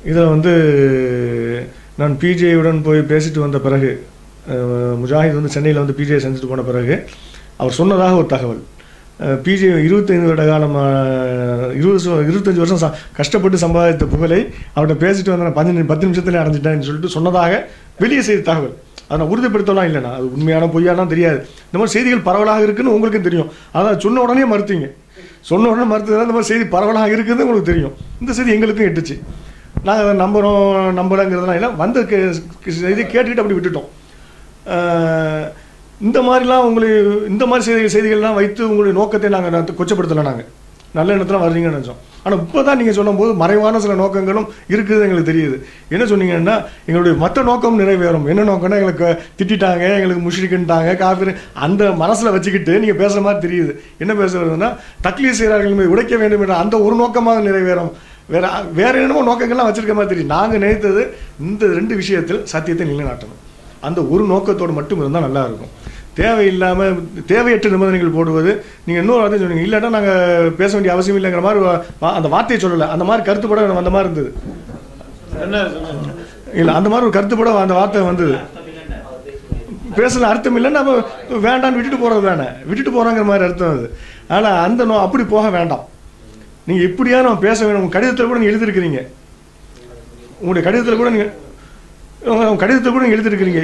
இதில் வந்து நான் பிஜேயுடன் போய் பேசிட்டு வந்த பிறகு அஹ், முஜாஹித் வந்து சென்னையில் வந்து பிஜே செஞ்சுட்டு போன பிறகு அவர் சொன்னதாக ஒரு தகவல் பிஜே இருபத்தைந்து வருட காலம் அஹ், இருபது வருஷம் இருபத்தஞ்சு வருஷம் ச- கஷ்டப்பட்டு சம்பாதித்த புகழை அவர்கிட்ட பேசிட்டு வந்த நான் பஞ்சு பத்து நிமிஷத்துல அடைஞ்சிட்டேன்னு சொல்லிட்டு சொன்னதாக வெளியே செய்த தகவல் அதை நான் உறுதிப்படுத்தலாம் இல்லைண்ணா அது உண்மையான பொய்யானா தெரியாது இந்த மாதிரி செய்திகள் பரவலாக இருக்குன்னு உங்களுக்கும் தெரியும் அதான் சொன்ன உடனே மறுத்தீங்க சொன்ன உடனே மறுத்தது இந்த மாதிரி செய்தி பரவலாக இருக்குதுன்னு உங்களுக்கு தெரியும் இந்த செய்தி எங்களுக்கும் எட்டுச்சு நாங்கள் அதை நம்புகிறோம் நம்பலைங்கிறதுலாம் இல்லை வந்த கே- செய்தி கேட்டுக்கிட்டு அப்படி விட்டுட்டோம் ஆஹ் இந்த மாதிரிலாம் உங்களுக்கு இந்த மாதிரி செய்தி செய்திகள்லாம் வைத்து உங்களுடைய நோக்கத்தை நாங்கள் கொச்சப்படுத்தலை நாங்கள் நல்ல எண்ணத்தில் வர்றீங்கன்னு நினச்சோம் ஆனால் இப்போ தான் நீங்கள் சொல்லும்போது மறைவான சில நோக்கங்களும் இருக்குது எங்களுக்கு தெரியுது என்ன சொன்னீங்கன்னா எங்களுடைய மற்ற நோக்கம் நிறைவேறும் என்ன நோக்கம்னா எங்களுக்கு திட்டிட்டாங்க எங்களுக்கு முஷ்ரிக்குன்ட்டாங்க காஃபிர் அந்த மனசில் வச்சுக்கிட்டு நீங்கள் பேசுகிற மாதிரி தெரியுது என்ன பேசுறதுன்னா தக்லீஸ் செய்கிறார்கள் மீது உடைக்க வேண்டும் என்ற அந்த ஒரு நோக்கமாக நிறைவேறும் வேற வேற என்னமோ நோக்கங்கள்லாம் வச்சிருக்க மாதிரி தெரியும் நாங்கள் நினைத்தது இந்த ரெண்டு விஷயத்தில் சத்தியத்தை நிலைநாட்டணும் அந்த ஒரு நோக்கத்தோடு மட்டும் இருந்தால் நல்லா இருக்கும் தேவையில்லாமல் தேவையற்ற நிபந்தனைகள் போடுவது நீங்கள் இன்னொரு வார்த்தை சொன்னீங்க இல்லாட்டா நாங்கள் பேச வேண்டிய அவசியம் இல்லைங்கிற மாதிரி வா- வா- அந்த வார்த்தையை சொல்லலை அந்த மாதிரி கருத்துப்பட வந்த மாதிரி இருந்தது என்ன சொன்னீங்க இல்லை அந்த மாதிரி ஒரு கருத்துப்பட அந்த வார்த்தை வந்தது பேசல அர்த்தம் இல்லைன்னா நம்ம வேண்டாம்னு விட்டுட்டு போகிறது தானே விட்டுட்டு போகிறாங்கிற மாதிரி அர்த்தம் அது ஆனால் அந்த நோ அப்படி போக வேண்டாம் நீங்கள் இப்படியா நம்ம பேச வேணும் உங்கள் கடிதத்தில் கூட நீங்கள் எழுதியிருக்கிறீங்க உங்களுடைய கடிதத்தில் கூட நீங்கள் உங்கள் கடிதத்தில் கூட நீங்கள் எழுதியிருக்கிறீங்க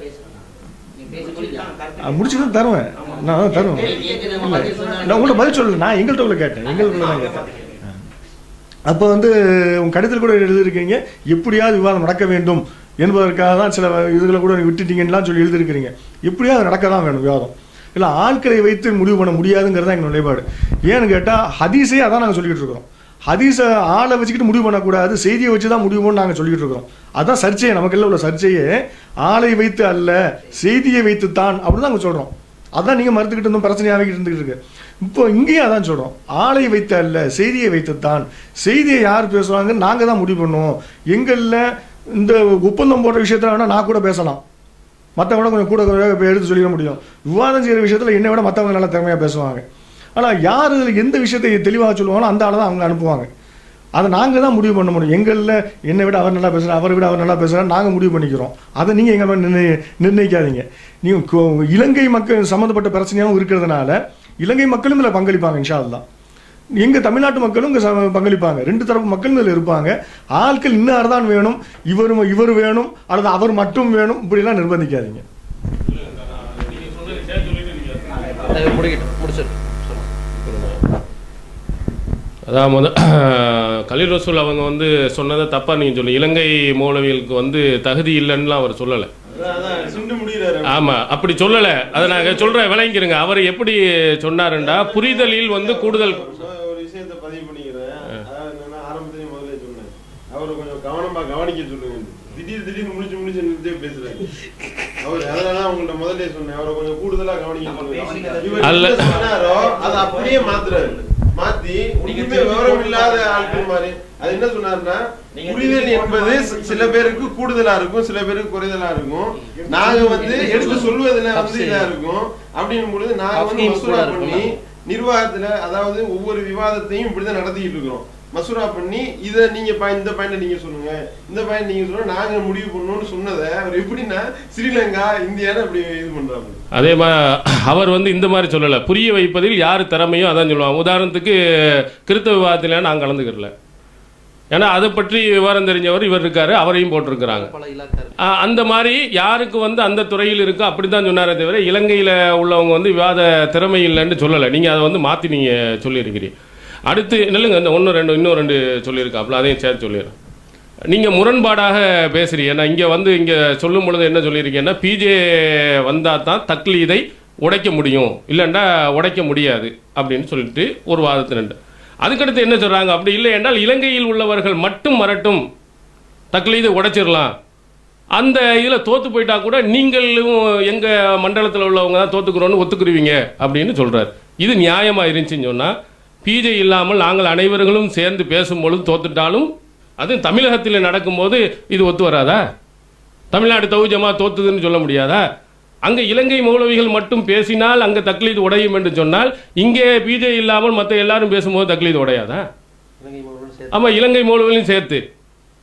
முடிச்சு தான் தருவேன் நான் தான் தருவேன் இல்லை நான் உங்கள்ட்ட பதில் சொல்லல நான் எங்கள்கிட்ட உள்ள கேட்டேன் எங்களுக்குள்ள தான் கேட்டேன் அப்போ வந்து உங்க கடிதத்தில் கூட எழுதியிருக்கீங்க எப்படியாவது விவாதம் நடக்க வேண்டும் என்பதற்காக தான் சில இதுகளை கூட விட்டுட்டீங்கன்னுலாம் சொல்லி எழுதியிருக்கிறீங்க எப்படியாவது நடக்க தான் வேணும் விவாதம் இல்லை ஆட்களை வைத்து முடிவு பண்ண முடியாதுங்கிறது தான் எங்கள் நிலைப்பாடு ஏன்னு கேட்டால் ஹதீஸே அதான் நாங்கள் சொல்லிக்கிட்டு இருக்கிறோம் ஹதீஸை ஆளை வச்சுக்கிட்டு முடிவு பண்ணக்கூடாது செய்தியை வச்சு தான் முடிவு பண்ண நாங்கள் சொல்லிக்கிட்டு இருக்கிறோம் அதான் சர்ச்சையே நமக்கெல்லாம் உள்ள சர்ச்சையே ஆளை வைத்து அல்ல செய்தியை வைத்து தான் அப்படி தான் நாங்கள் சொல்கிறோம் அதான் நீங்கள் மறுத்துக்கிட்டு இருந்தோம் பிரச்சனையாகிட்டு இருந்துகிட்டு இருக்கு இப்போ இங்கேயும் அதான் சொல்கிறோம் ஆளை வைத்து அல்ல செய்தியை வைத்துத்தான் செய்தியை யார் பேசுவாங்கன்னு நாங்கள் தான் முடிவு பண்ணுவோம் எங்களில் இந்த ஒப்பந்தம் போடுற விஷயத்தில் வேணால் நான் கூட பேசலாம் மற்றவங்க கொஞ்சம் கூட கொஞ்சம் இப்ப எடுத்து சொல்லிட முடியும் விவாதம் செய்கிற விஷயத்தில் என்னை விட மற்றவங்க நல்லா திறமையாக பேசுவாங்க ஆனால் யார் இதில் எந்த விஷயத்தை தெளிவாக சொல்லுவாங்களோ அந்த ஆளை தான் அவங்க அனுப்புவாங்க அதை நாங்கள் தான் முடிவு பண்ண முடியும் எங்களில் என்னை விட அவர் நல்லா பேசுகிறார் அவரை விட அவர் நல்லா பேசுகிறார் நாங்கள் முடிவு பண்ணிக்கிறோம் அதை நீங்கள் எங்கள் மேல நிர்ணய நிர்ணயிக்காதீங்க நீங்கள் இலங்கை மக்கள் சம்மந்தப்பட்ட பிரச்சனையாகவும் இருக்கிறதுனால இலங்கை மக்களும் இதில் பங்களிப்பாங்க இன்ஷா அல்லாஹ் எங்க தமிழ்நாட்டு மக்களும் இங்க ச- பங்களிப்பாங்க ரெண்டு தரப்பு மக்களும் இதில் இருப்பாங்க ஆட்கள் இன்னார் தான் வேணும் இவர் இவர் வேணும் அல்லது அவர் மட்டும் வேணும் இப்படிலாம் நிர்பந்திக்காதீங்க அதை முடிக்கிட்டு முடிச்சிரு அதான் முத கலீல் ரசூல் அவங்க வந்து சொன்னதை தப்பாக நீங்கள் சொல்லி இலங்கை மௌலவிகளுக்கு வந்து தகுதி இல்லைன்னுலாம் அவர் சொல்லலை அதான், அதான் சிண்டு முடிகிறாரு ஆமாம் அப்படி சொல்லலை அதை நான் சொல்கிறேன் விளங்கிக்கிறேங்க அவர் எப்படி சொன்னாருண்டா புரிதலில் வந்து கூடுதல் நான் ஒரு விஷயத்தை பதிவு பண்ணிக்கிறேன் அதாவது என்னன்னா ஆரம்பத்திலேயே முதல்ல சொன்னேன் அவரை கொஞ்சம் கவனமா கவனிக்க சொல்லுங்க திடீர் திடீர்னு முடிச்சு முடிச்சு நிறுத்தே பேசுறாரு அவர் அதனால உங்கள்ட்ட முதல்ல சொன்னேன் அவரை கொஞ்சம் கூடுதலா கவனிக்க சொல்லுங்க இவர் அல்ல. என்ன சொன்னாரோ அதை அப்படியே மாத்துறாரு மாத்தி ஒண்ணுமே விவரம் இல்லாத ஆட்கள் மாதிரி அது என்ன சொன்னாருன்னா புரிதல் என்பது சி- சில பேருக்கு கூடுதலா இருக்கும் சில பேருக்கு குறைதலா இருக்கும் நாங்க வந்து எடுத்து சொல்வதுல வந்து இதா இருக்கும் அப்படின்னும் பொழுது நாங்க வந்து Tafsir மசூரா கூட பண்ணி நிர்வாகத்துல அதாவது ஒவ்வொரு விவாதத்தையும் இப்படிதான் நடத்திட்டு இருக்கிறோம் மசூரா பண்ணி இத நீங்க ப- இந்த பாயிண்ட் நீங்க சொல்லுங்க இந்த பாயிண்ட் நீங்க சொல்லுங்க நாங்க முடிவு பண்ணணும்னு சொன்னதை அவர் எப்படின்னா ஸ்ரீலங்கா இந்தியான்னு அப்படி இது பண்றாங்க அதே மாதிரி அவர் வந்து இந்த மாதிரி சொல்லலை புரிய வைப்பதில் யார் திறமையோ அதான் சொல்லுவாங்க உதாரணத்துக்கு கிறித்தவ விவாதத்தில் நான் கலந்துக்கிறல ஏன்னா அதை பற்றி விவரம் தெரிஞ்சவர் இவர் இருக்காரு அவரையும் போட்டிருக்கிறாங்க பல இலாக்காரு ஆஹ் அந்த மாதிரி யாருக்கு வந்து அந்த துறையில் இருக்கோ அப்படி தான் சொன்னாரே தவிர இலங்கையில் உள்ளவங்க வந்து விவாத திறமை இல்லைன்னு சொல்லலை நீங்கள் அதை வந்து மாற்றி நீங்கள் சொல்லியிருக்கிறீங்க அடுத்து நில்லுங்க இந்த ஒன்று ரெண்டு இன்னும் ரெண்டு சொல்லியிருக்காப்புல அதையும் சேர்த்து சொல்லிடுறேன் நீங்கள் முரண்பாடாக பேசுறீங்க ஏன்னா இங்கே வந்து இங்கே சொல்லும் பொழுது என்ன சொல்லியிருக்கீங்கன்னா பிஜே வந்தால் தான் தக்லீதை உடைக்க முடியும் இல்லைன்னா உடைக்க முடியாது அப்படின்னு சொல்லிட்டு ஒரு வாதத்து ரெண்டு அதுக்கடுத்து என்ன சொல்கிறாங்க அப்படி இல்லை என்றால் இலங்கையில் உள்ளவர்கள் மட்டும் வரட்டும் தக்லீதை உடைச்சிடலாம் அந்த இதில் தோத்து போயிட்டா கூட நீங்களும் எங்கள் மண்டலத்தில் உள்ளவங்க தான் தோத்துக்கிறோன்னு ஒத்துக்குருவீங்க அப்படின்னு சொல்கிறார் இது நியாயமாக இருந்துச்சுன்னு சொன்னால் பிஜே இல்லாமல் நாங்கள் அனைவர்களும் சேர்ந்து பேசும்பொழுது தோத்துட்டாலும் அது தமிழகத்தில் நடக்கும்போது இது ஒத்து வராதா தமிழ்நாடு தௌஜமா தோத்துதுன்னு சொல்ல முடியாதா அங்கே இலங்கை மௌலவிகள் மட்டும் பேசினால் அங்கே தக்லீது உடையும் என்று சொன்னால் இங்கே பிஜே இல்லாமல் மற்ற எல்லாரும் பேசும்போது தக்லீது உடையாதா இலங்கை மாணவர்கள் சேர்த்து ஆமாம் இலங்கை மௌலவிகளையும் சேர்த்து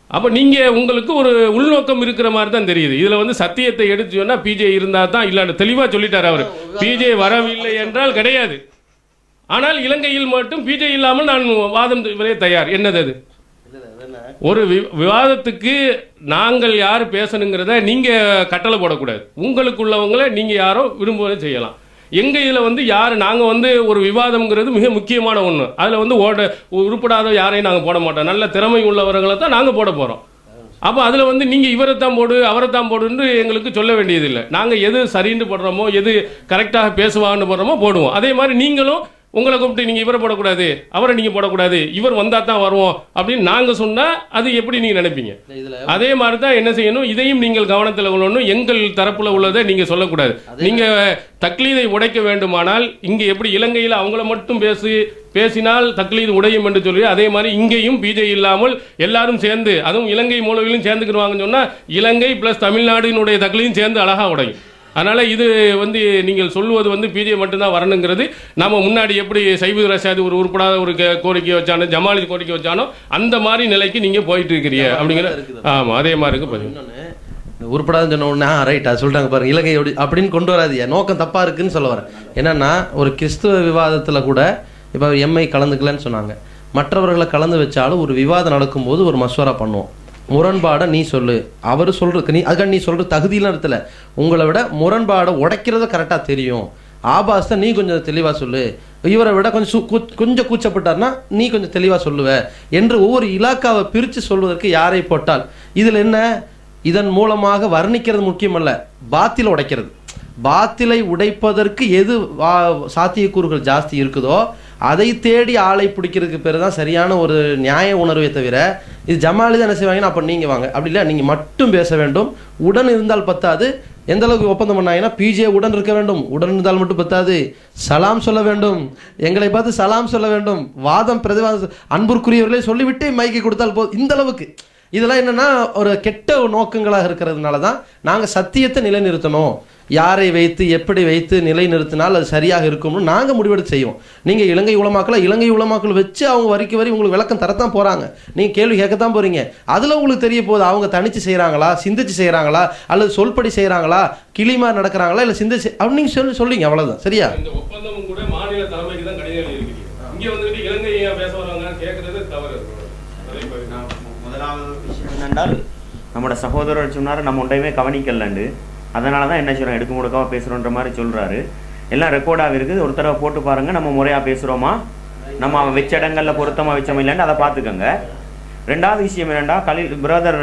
அப்ப நீங்க உங்களுக்கு ஒரு உள்நோக்கம் இருக்கிற மாதிரி தான் தெரியுது இதுல வந்து சத்தியத்தை எடுத்து சொன்னா பிஜே இருந்தா தான் இல்ல தெளிவா சொல்லிட்டாரு அவர் பிஜே வரவில்லை என்றால் கிடையாது ஆனால் இலங்கையில் மட்டும் பிஜே இல்லாமல் நான் வாதம் செய்வதே தயார் என்னது அது இல்ல, இல்ல, அது என்ன? ஒரு வி- விவாதத்துக்கு நாங்கள் யார் பேசணுங்கிறத நீங்க கட்டளை போடக்கூடாது உங்களுக்குள்ளவங்களை நீங்க யாரோ விரும்புவதை செய்யலாம் எங்க இதுல வந்து யார் நாங்க வந்து ஒரு விவாதம்ங்கிறது மிக முக்கியமான ஒண்ணு அதுல வந்து ஓட உருப்படாத யாரையும் நாங்க போட மாட்டோம் நல்ல திறமை உள்ளவர்களை தான் நாங்க போட போறோம் அப்போ அதில் வந்து நீங்கள் இவரை தான் போடு அவரை தான் போடுன்னு எங்களுக்கு சொல்ல வேண்டியதில்லை நாங்கள் எது சரின்னு போடுறோமோ எது கரெக்டாக பேசுவான்னு போடுறோமோ போடுவோம் அதே மாதிரி நீங்களும் உங்களை கூப்பிட்டு நீங்கள் இவரை போடக்கூடாது அவரை நீங்கள் போடக்கூடாது இவர் வந்தால் தான் வருவோம் அப்படின்னு நாங்கள் சொன்னால் அது எப்படி நீங்கள் நினைப்பீங்க இல்ல, இதுல அதே மாதிரி தான் என்ன செய்யணும் இதையும் நீங்கள் கவனத்தில் கொள்ளணும் எங்கள் தரப்புல உள்ளதை நீங்க சொல்லக்கூடாது நீங்க தக்லீதை உடைக்க வேண்டுமானால் இங்க எப்படி இலங்கையில் அவங்கள மட்டும் பேசி பேசினால் தக்லீது உடையும் என்று சொல்லி அதே மாதிரி இங்கேயும் பிஜே இல்லாமல் எல்லாரும் சேர்ந்து அதுவும் இலங்கை மூலவிலும் சேர்ந்துக்கிடுவாங்கன்னு சொன்னா இலங்கை பிளஸ் தமிழ்நாடினுடைய தக்லீதும் சேர்ந்து அழகா உடையும் அதனால இது வந்து நீங்கள் சொல்லுவது வந்து பிஜே மட்டும்தான் வரணுங்கிறது நாம முன்னாடி எப்படி சைபு ரசாதி ஒரு உருப்படாத ஒரு கே- கோரிக்கை வச்சானோ ஜமாலி கோரிக்கை வச்சானோ அந்த மாதிரி நிலைக்கு நீங்க போயிட்டு இருக்கிறீங்க அப்படிங்கிற ஆமா அதே மாதிரி இருக்கு பதிவு இன்னொன்னு இந்த உருப்படாதுன்னு சொன்ன உடனே ரைட்டா சொல்லிட்டாங்க பாருங்க இலங்கை எப்படி அப்படின்னு கொண்டு வராதீங்க நோக்கம் தப்பா இருக்குன்னு சொல்ல வரேன் என்னன்னா ஒரு கிறிஸ்துவ விவாதத்துல கூட இப்போ எம்ஐ கலந்துக்கலன்னு சொன்னாங்க மற்றவர்களை கலந்து வச்சாலும் ஒரு விவாதம் நடக்கும்போது ஒரு மசோரா பண்ணுவோம் முரண்பாடை நீ சொல்லு அவர் சொல்றதுக்கு நீ அதுக்காக நீ சொல்ற தகுதியெல்லாம் இடத்துல உங்களை விட முரண்பாடை உடைக்கிறத கரெக்டா தெரியும் ஆபாசத்தை நீ கொஞ்சம் தெளிவா சொல்லு இவரை விட கொஞ்சம் சு- கூ- கொஞ்சம் கூச்சப்பட்டார்னா நீ கொஞ்சம் தெளிவா சொல்லுவ என்று ஒவ்வொரு இலாக்காவை பிரித்து சொல்வதற்கு யாரை போட்டால் இதுல என்ன இதன் மூலமாக வர்ணிக்கிறது முக்கியமல்ல பாத்தில உடைக்கிறது பாத்திலை உடைப்பதற்கு எது வா- சாத்தியக்கூறுகள் ஜாஸ்தி இருக்குதோ அதை தேடி ஆளை பிடிக்கிறதுக்கு பேர் தான் சரியான ஒரு நியாய உணர்வை தவிர இது ஜமாலி தான் என்ன செய்வாங்கன்னா அப்போ நீங்கள் வாங்க அப்படி இல்லை நீங்கள் மட்டும் பேச வேண்டும் உடன் இருந்தால் பத்தாது எந்த அளவுக்கு ஒப்பந்தம் பண்ணாங்கன்னா பிஜே உடன் இருக்க வேண்டும் உடன் இருந்தால் மட்டும் பத்தாது சலாம் சொல்ல வேண்டும் எங்களை பார்த்து சலாம் சொல்ல வேண்டும் வாதம் பிரதிவாதம் அன்புக்குரியவர்களே சொல்லிவிட்டு மைக்கை கொடுத்தால் போதும் இந்த அளவுக்கு இதெல்லாம் என்னன்னா ஒரு கெட்ட நோக்கங்களாக இருக்கிறதுனால தான் நாங்கள் சத்தியத்தை நிலைநிறுத்தணும் யாரை வைத்து எப்படி வைத்து நிலைநிறுத்தினால் அது சரியாக இருக்கும்னு நாங்கள் முடிவெடுத்து செய்வோம் நீங்கள் இலங்கை உலமாக்களை இலங்கை உலமாக்கள் வச்சு அவங்க வரிக்கு வரி உங்களுக்கு விளக்கம் தரத்தான் போகிறாங்க நீங்கள் கேள்வி கேட்கத்தான் போகிறீங்க அதில் உங்களுக்கு தெரிய போகுது அவங்க தனிச்சு செய்கிறாங்களா சிந்திச்சு செய்கிறாங்களா அல்லது சொல்படி செய்கிறாங்களா கிளிமா நடக்கிறாங்களா இல்லை சிந்திச்சு அப்படின்னு நீங்கள் சொல்லி சொல்லிங்க அவ்வளோதான் சரியா இந்த ஒப்பந்தமும் கூட மாநில தலைமைக்கு தான் கடிதம் எழுதியிருக்கீங்க இங்க வந்துட்டு இலங்கை ஏன் பேச வராங்க கேட்கறது தவறு அதே மாதிரி நான் முதலாவது விஷயம் என்னென்றால் நம்மளோட சகோதரர் சொன்னார் நம்ம ஒன்றையுமே கவனிக்கலண்டு அதனால தான் என்ன செய்கிறோம் எடுக்க முடுக்காம பேசுகிறோன்ற மாதிரி சொல்கிறாரு எல்லாம் ரெக்கார்டாக இருக்குது ஒரு தடவை போட்டு பாருங்க நம்ம முறையாக பேசுகிறோமா நம்ம அவன் வச்ச இடங்களில் பொருத்தமாக வச்சோம் இல்லைன்னு அதை பார்த்துக்கோங்க ரெண்டாவது விஷயம் என்னென்னா கலில் பிரதர்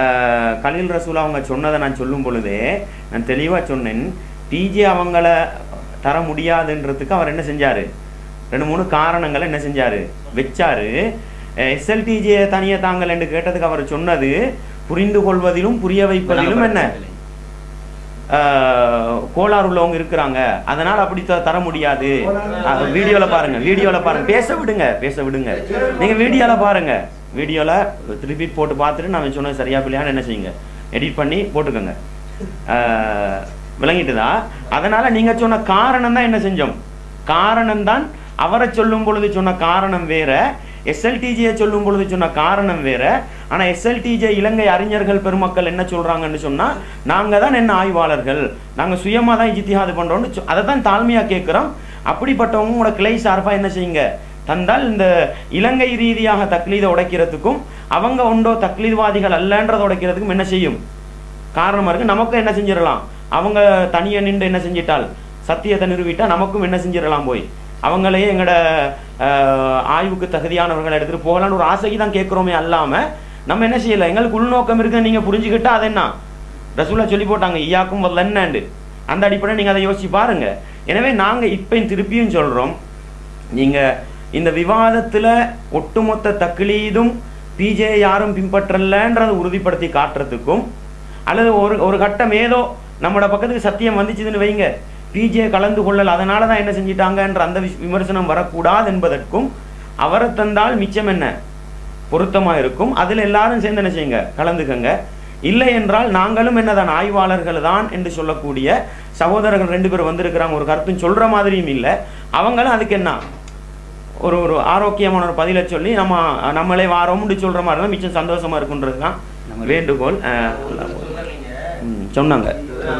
கலில் ரசூல் அவங்க சொன்னதை நான் சொல்லும் பொழுதே நான் தெளிவாக சொன்னேன் பிஜே அவங்கள தர முடியாதுன்றதுக்கு அவர் என்ன செஞ்சார் ரெண்டு மூணு காரணங்களை என்ன செஞ்சார் வச்சாரு எஸ்எல்டிஜே தனியே தாங்கள் என்று கேட்டதுக்கு அவர் சொன்னது புரிந்து கொள்வதிலும் புரிய வைப்பதிலும் என்ன ஆஹ், கோளாறு உள்ளவங்க இருக்கிறாங்க அதனால அப்படி த- தர முடியாது அஹ், வீடியோல பாருங்க வீடியோல பாருங்க பேச விடுங்க பேச விடுங்க நீங்க வீடியோல பாருங்க வீடியோல ரிப்பீட் போட்டு பார்த்துட்டு நான் சொன்னது சரியா பிள்ளையான்னு என்ன செய்யுங்க எடிட் பண்ணி போட்டுக்கோங்க ஆஹ், விளங்கிட்டுதா அதனால நீங்க சொன்ன காரணம் தான் என்ன செஞ்சோம் காரணம் தான் அவரை சொல்லும் பொழுது சொன்ன காரணம் வேற எஸ்எல்டிஜியை சொல்லும் பொழுது சொன்ன காரணம் வேற ஆனா எஸ்எல்டிஜே இலங்கை அறிஞர்கள் பெருமக்கள் என்ன சொல்றாங்கன்னு சொன்னா நாங்க தான் என்ன ஆய்வாளர்கள் நாங்க சுயமா தான் இஜித்திஹாது பண்றோம்னு சொ- அதை தான் தாழ்மையா கேட்கிறோம் அப்படிப்பட்டவங்க உங்களோட கிளை சார்பா என்ன செய்யுங்க தந்தால் இந்த இலங்கை ரீதியாக தக்லீதை உடைக்கிறதுக்கும் அவங்க உண்டோ தக்லீத்வாதிகள் அல்லன்றதை உடைக்கிறதுக்கும் என்ன செய்யும் காரணமா இருக்கு நமக்கும் என்ன செஞ்சிடலாம் அவங்க தனியா நின்று என்ன செஞ்சிட்டால் சத்தியத்தை நிறுவிட்டா நமக்கும் என்ன செஞ்சிடலாம் போய் அவங்களையே எங்களோட ஆஹ், ஆய்வுக்கு தகுதியானவர்களை எடுத்துட்டு போகலான்னு ஒரு ஆசைக்கு தான் கேட்குறோமே அல்லாம நம்ம என்ன செய்யல எங்களுக்கு உள்நோக்கம் இருக்குன்னு நீங்க புரிஞ்சுக்கிட்டா அது என்ன ரசூலா சொல்லி போட்டாங்க ஈயாக்கும் வல்லன்னாண்டு அந்த அடிப்படையில் நீங்க அதை யோசிச்சு பாருங்க எனவே நாங்க இப்ப திருப்பியும் சொல்றோம் நீங்க இந்த விவாதத்துல ஒட்டுமொத்த தக்லீதும் பிஜே யாரும் பின்பற்றலன்றதை உறுதிப்படுத்தி காட்டுறதுக்கும் அல்லது ஒரு ஒரு கட்டம் ஏதோ நம்மளோட பக்கத்துக்கு சத்தியம் வந்துச்சுதுன்னு வைங்க பிஜே கலந்து கொள்ளல் அதனால தான் என்ன செஞ்சிட்டாங்கன்ற அந்த விஷ்- விமர்சனம் வரக்கூடாது என்பதற்கும் அவரை தந்தால் மிச்சம் என்ன பொருத்தமா இருக்கும் அதில் எல்லாரும் சேர்ந்து என்ன செய்யுங்க கலந்துக்கங்க இல்லை என்றால் நாங்களும் என்னதான் ஆய்வாளர்கள் தான் என்று சொல்லக்கூடிய சகோதரர்கள் ரெண்டு பேர் வந்திருக்கிறாங்க ஒரு கருத்தும் சொல்ற மாதிரியும் இல்லை அவங்களும் அதுக்கு என்ன ஒரு ஒரு ஆரோக்கியமான ஒரு பதிலை சொல்லி நம்ம நம்மளே வாரோம்னு சொல்ற மாதிரி தான் மிச்சம் சந்தோஷமா இருக்குன்றது தான் வேண்டுகோள் அஹ், ம், சொன்னாங்க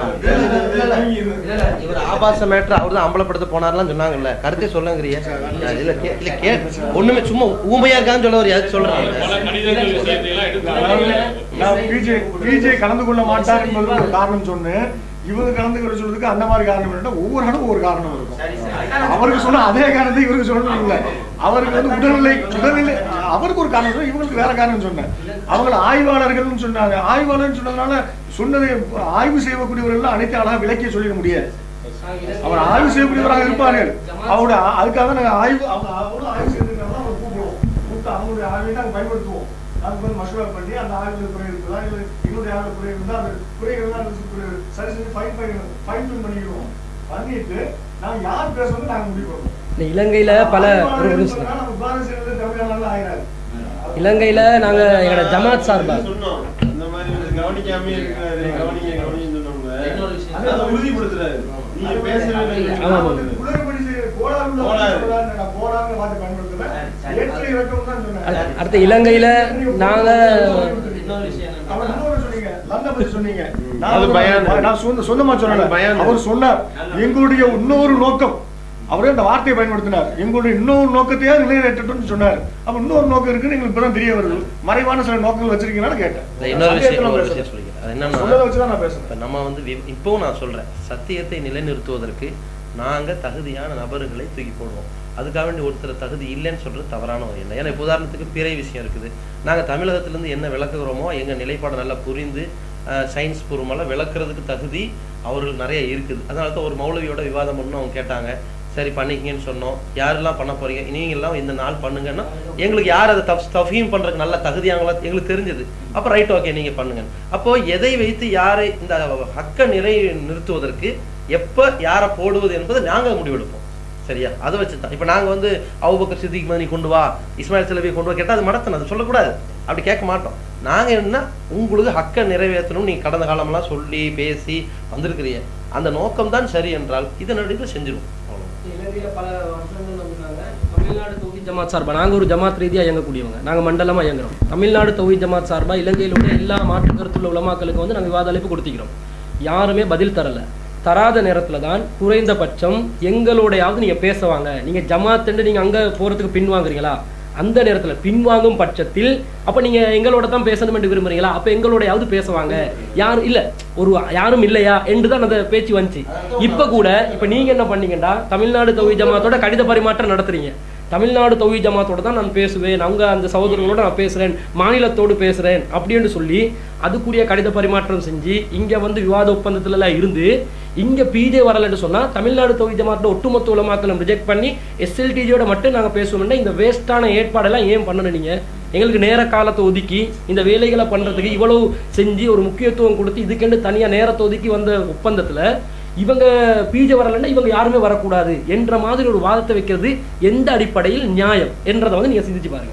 இவர் ஆபாச மேட்ரு அவர் தான் அம்பலப்படுத்த போனார்லாம் சொன்னாங்கல்ல கருத்தை சொல்லுங்கிறிய இல்ல கே இல்ல கே ஒண்ணுமே சும்மா ஊமையா இருக்கான்னு சொல்ல ஒரு யாருக்கு சொல்றாங்க பல கடிதங்கள் விஷயத்தை எல்லாம் எடுத்து நான் பிஜே பிஜே கலந்து கொள்ள மாட்டார் என்பது ஒரு காரணம் சொன்னேன் இவங்க கலந்து கொள்ள சொல்றதுக்கு அந்த மாதிரி காரணம் இல்லைன்னா ஒவ்வொரு ஆளும் ஒவ்வொரு காரணம் இருக்கும் அவருக்கு சொன்ன அதே காரணத்தை இவருக்கு சொல்லணும் இல்ல அவருக்கு வந்து உடல்நிலை உடல்நிலை அவருக்கு ஒரு காரணம் சொன்னேன், இவங்களுக்கு வேற காரணம் சொன்னேன் அவங்கள ஆய்வாளர்கள்னு சொன்னாங்க ஆய்வாளர்னு சொன்னதுனால சொன்னதை ஆய்வு செய்யக்கூடியவர்கள் அனைத்து அழகா விளக்கிய சொல்லிட முடியாது அவர் ஆய்வு செய்யக்கூடியவராக இருப்பார்கள் அவருடைய ஆ- அதுக்காக தான் நாங்கள் ஆய்வு அவங்க அவங்களும் ஆய்வு செய்திருக்காங்க அவங்க கூப்பிடுவோம் கூப்பிட்டு அவங்களுடைய ஆய்வை நாங்கள் பயன்படுத்துவோம் அதுக்கு வந்து மசோதா பண்ணி அந்த ஆய்வுல குறை இருக்குதா இல்லை எங்களுடைய ஆய்வுல குறை இருந்தால் அந்த குறைகள் தான் சரி செஞ்சு ஃபைன் பண்ணி ஃபைன் டியூன் பண்ணிடுவோம் பண்ணிட்டு நாங்கள் யார் பேசுறது நாங்கள் முடிவு பண்ணுவோம் இந்த இலங்கையில பல ஒரு நிமிஷம். நம்ம விவாதம் செய்யறது தமிழ்நாடுல ஆகிறாரு இலங்கையில நாங்க எங்களோட ஜமாத் சார்பா சொன்னோம் இந்த மாதிரி இவர் கவனிக்காம இருக்கிறாரு கவனிங்க கவனிங்கன்னு சொன்னோம்ல இன்னொரு விஷயம். அதை உறுதிப்படுத்துறாரு நீங்க பேசவே இல்லை. ஆமா, ஆமா. குளறுபடி செய்ய கோளாறு உள்ள கோளாறு. வார்த்தை நான் கோளாறுன்னு வார்த்தை பயன்படுத்துவேன் ஏற்ற இறக்கம் தான் சொன்னேன் அடுத்த- அடுத்த இலங்கையில நாங்க இன்னொரு விஷயம் என்னன்னா, அவர் இன்னொரு சொன்னீங்க லண்டனை பத்தி சொன்னீங்க நான் அது ஒரு- பயான். நான் சொந்த சொந்தமா சொல்லல அது பயான். அவர் சொன்னார் எங்களுடைய இன்னொரு நோக்கம் அவரே அந்த வார்த்தையை பயன்படுத்தினார் எங்களுடைய இன்னொரு நோக்கத்தையா நிலைநிறுத்தட்டும்னு சொன்னார் அப்ப இன்னொரு நோக்கம் இருக்குன்னு எங்களுக்கு இப்பதான் தெரிய வருது மறைவான சில நோக்கங்கள் வச்சிருக்கீங்கன்னு கேட்டேன் இல்ல, இன்னொரு விஷயம் சத்தியத்தை நான் இன்னொரு பேசுறேன். விஷயம் சொல்லிக்கிறேன் அது என்னன்னா சொன்னதை வச்சுதான் நான் பேசுறேன் இப்ப நம்ம வந்து வி- இப்பவும் நான் சொல்றேன் சத்தியத்தை நிலைநிறுத்துவதற்கு நாங்க தகுதியான நபர்களை தூக்கி போடுவோம் அதுக்காக வேண்டி ஒருத்தர் தகுதி இல்லைன்னு சொல்றது தவறான ஒரு எண்ணம் ஏன்னா இப்ப உதாரணத்துக்கு பிறை விஷயம் இருக்குது நாங்க தமிழகத்துல இருந்து என்ன விளக்குகிறோமோ எங்க நிலைப்பாடு நல்லா புரிந்து சயின்ஸ் பூர்வமெல்லாம் விளக்குறதுக்கு தகுதி அவர்கள் நிறைய இருக்குது அதனால தான் ஒரு மௌலவியோட விவாதம் பண்ணணும் அவங்க கேட்டாங்க சரி பண்ணிக்கங்கன்னு சொன்னோம் யாரெல்லாம் பண்ண போறீங்க நீங்க எல்லாம் இந்த நாள் பண்ணுங்கன்னா எங்களுக்கு யார் அதை தஃப் தஃபீம் பண்றதுக்கு நல்ல தகுதியாங்களா எங்களுக்கு தெரிஞ்சது அப்போ ரைட் ஓகே நீங்க பண்ணுங்க அப்போ எதை வைத்து யாரை இந்த ஹக்க நிலை நிறுத்துவதற்கு எப்ப யாரை போடுவது என்பதை நாங்க முடிவெடுப்போம் சரியா அதை வச்சு தான் இப்போ நாங்கள் வந்து அவுபக்கர் சித்திக் மதனி கொண்டு வா இஸ்மாயில் செலவி கொண்டு வா கேட்டால் அது மடத்தணும் அது சொல்லக்கூடாது அப்படி கேட்க மாட்டோம் நாங்கள் என்ன உங்களுக்கு ஹக்க நிறைவேற்றணும் நீங்கள் கடந்த காலமெல்லாம் சொல்லி பேசி வந்திருக்கிறீங்க அந்த நோக்கம் தான் சரி என்றால் இதன் அடிப்படையில் செஞ்சிருவோம் அவ்வளவுதான். இலங்கையில பல வருஷங்கள் நம்பினாங்க தமிழ்நாடு தொகுதி ஜமாத் சார்பா நாங்க ஒரு ஜமாத் ரீதியா இயங்கக்கூடியவங்க நாங்க மண்டலமா இயங்குறோம் தமிழ்நாடு தொகுதி ஜமாத் சார்பா இலங்கையில் உள்ள எல்லா மாற்று கருத்துள்ள உலமாக்களுக்கு வந்து நாங்க விவாத அழைப்பு கொடுத்திக்கிறோம் யாருமே பதில் தரல தராத நேரத்துல தான் குறைந்தபட்சம் எங்களோடையாவது நீங்க பேசுவாங்க நீங்க ஜமாத்துண்டு நீங்க அங்க போறதுக்கு பின்வாங்குறீங்களா அந்த நேரத்துல பின்வாங்கும் பட்சத்தில் அப்ப நீங்க எங்களோட தான் பேசணும் என்று விரும்புறீங்களா அப்ப எங்களோடையாவது பேசுவாங்க யாரும் இல்ல ஒரு யாரும் இல்லையா என்று தான் அந்த பேச்சு வந்துச்சு இப்ப கூட இப்ப நீங்க என்ன பண்ணீங்கன்னா தமிழ்நாடு தொகுதி ஜமாத்தோட கடித பரிமாற்றம் நடத்துறீங்க தமிழ்நாடு தொகுதி ஜமாத்தோட தான் நான் பேசுவேன் அவங்க அந்த சகோதரர்களோட நான் பேசுறேன் மாநிலத்தோடு பேசுறேன் அப்படின்னு சொல்லி அதுக்குரிய கடித பரிமாற்றம் செஞ்சு இங்க வந்து விவாத ஒப்பந்தத்துல எல்லாம் இருந்து இங்க பிஜே வரலன்னு சொன்னா தமிழ்நாடு தொகுதி ஜமாத்தோட ஒட்டுமொத்த உலமாக்களும் ரிஜெக்ட் பண்ணி எஸ்எல்டிஜியோட மட்டும் நாங்க பேசுவோம்னா இந்த வேஸ்டான ஏற்பாடெல்லாம் ஏன் பண்ணணும் நீங்க எங்களுக்கு நேர காலத்தை ஒதுக்கி இந்த வேலைகளை பண்றதுக்கு இவ்வளவு செஞ்சு ஒரு முக்கியத்துவம் கொடுத்து இதுக்கென்று தனியா நேரத்தை ஒதுக்கி வந்த ஒப்பந்தத்துல இவங்க பிஜே வரலன்னா இவங்க யாருமே வரக்கூடாது என்ற மாதிரி ஒரு வாதத்தை வைக்கிறது எந்த அடிப்படையில் நியாயம் என்றதை வந்து நீங்க சிந்திச்சு பாருங்க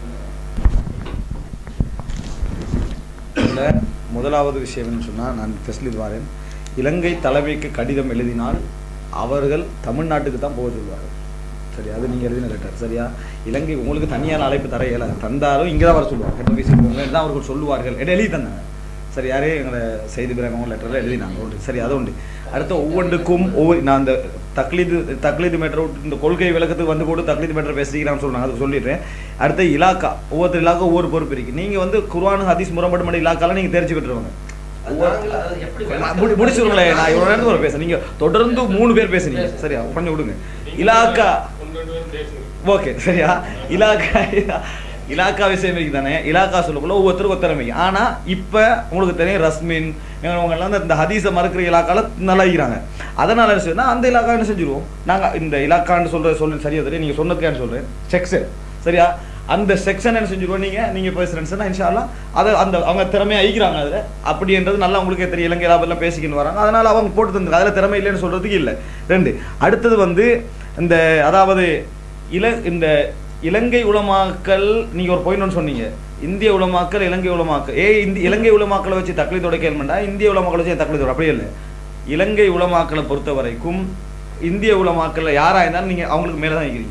இதுல முதலாவது விஷயம் என்னன்னு சொன்னால் நான் தஸ்லித் வாரேன் இலங்கை தலைமைக்கு கடிதம் எழுதினால் அவர்கள் தமிழ்நாட்டுக்கு தான் போக சொல்லுவார்கள் சரி அது நீங்கள் எழுதின லெட்டர் சரியா இலங்கை உங்களுக்கு தனியான அழைப்பு தர இயலாது தந்தாலும் இங்கே தான் வர சொல்லுவாங்க ஹெட் ஆஃபீஸுக்கு போங்க தான் அவர்கள் சொல்லுவார்கள் என்று எழுதி தந்தாங்க சரி யாரே எங்களை செய்தி பிறகு லெட்டரில் எழுதினாங்க உண்டு சரி அது உண்டு அடுத்து ஒவ்வொன்றுக்கும் ஒவ்வொரு நான் அந்த தக்லீது தக்லீது மேட்டர் விட்டு இந்த கொள்கை விளக்கத்துக்கு வந்து கூட தக்லீது மேட்டர் பேசிக்கிறான்னு சொல்றாங்க அதுக்கு சொல்லிடுறேன் அடுத்து இலாக்கா ஒவ்வொருத்தர் இலாக்கா ஒவ்வொரு பொறுப்பு இருக்கு நீங்க வந்து குர்ஆன் ஹதீஸ் முரண்பட்டு மணி இலாக்காலாம் நீங்க தெரிஞ்சு பெற்றுருவாங்க நாங்கள் அதை எப்படி நான் முடி- முடிச்சிருங்களேன் நான் இவ்வளவு நேரத்துக்கு ஒரு பேசுறேன் நீங்க தொடர்ந்து மூணு பேர் பேசுறீங்க சரியா கொஞ்சம் விடுங்க இலாக்கா ஒன்று ரெண்டு பேரும் பேசுங்க ஓகே சரியா இலாக்கா இலாக்கா விஷயம் இருக்கு தானே இலாக்கா சொல்லக்குள்ள ஒவ்வொருத்தருக்கும் ஒரு திறமை ஆனா இப்ப உங்களுக்கு தெரியும் ரஸ்மின் இவங்க எல்லாம் இந்த ஹதீஸை மறுக்கிற இலாக்கால நல்லா இருக்கிறாங்க அதனால என்ன செய்யணும் அந்த இலாக்கா என்ன செஞ்சிருவோம் நாங்க இந்த இலாக்கான்னு சொல்ற சொல்லு சரியா தெரியும் நீங்க சொன்னதுக்கான்னு சொல்றேன் செக்ஷன் சரியா அந்த செக்ஷன் என்ன செஞ்சிருவோம் நீங்க நீங்க பேசுறேன்னு இன்ஷால்லா அதை அந்த அவங்க திறமையா ஐக்கிறாங்க அதுல அப்படின்றது நல்லா உங்களுக்கே தெரியும் இலங்கை லாபெல்லாம் பேசிக்கின்னு வராங்க அதனால அவங்க போட்டு தந்து அதுல திறமை இல்லைன்னு சொல்றதுக்கு இல்லை ரெண்டு அடுத்தது வந்து இந்த அதாவது இல இந்த இலங்கை உலமாக்கல் நீங்க ஒரு பாயிண்ட் ஒன்று சொன்னீங்க இந்திய உலமாக்கல் இலங்கை உலமாக்கல் ஏ இந்த இலங்கை உலமாக்களை வச்சு தக்லீதோட கேள்விண்டா இந்திய உலமாக்களை வச்சு தக்லீதோட அப்படியே இல்லை இலங்கை உலமாக்களை பொறுத்த வரைக்கும் இந்திய உலமாக்கல்ல யாரா இருந்தாலும் நீங்க அவங்களுக்கு மேல தான் இருக்கிறீங்க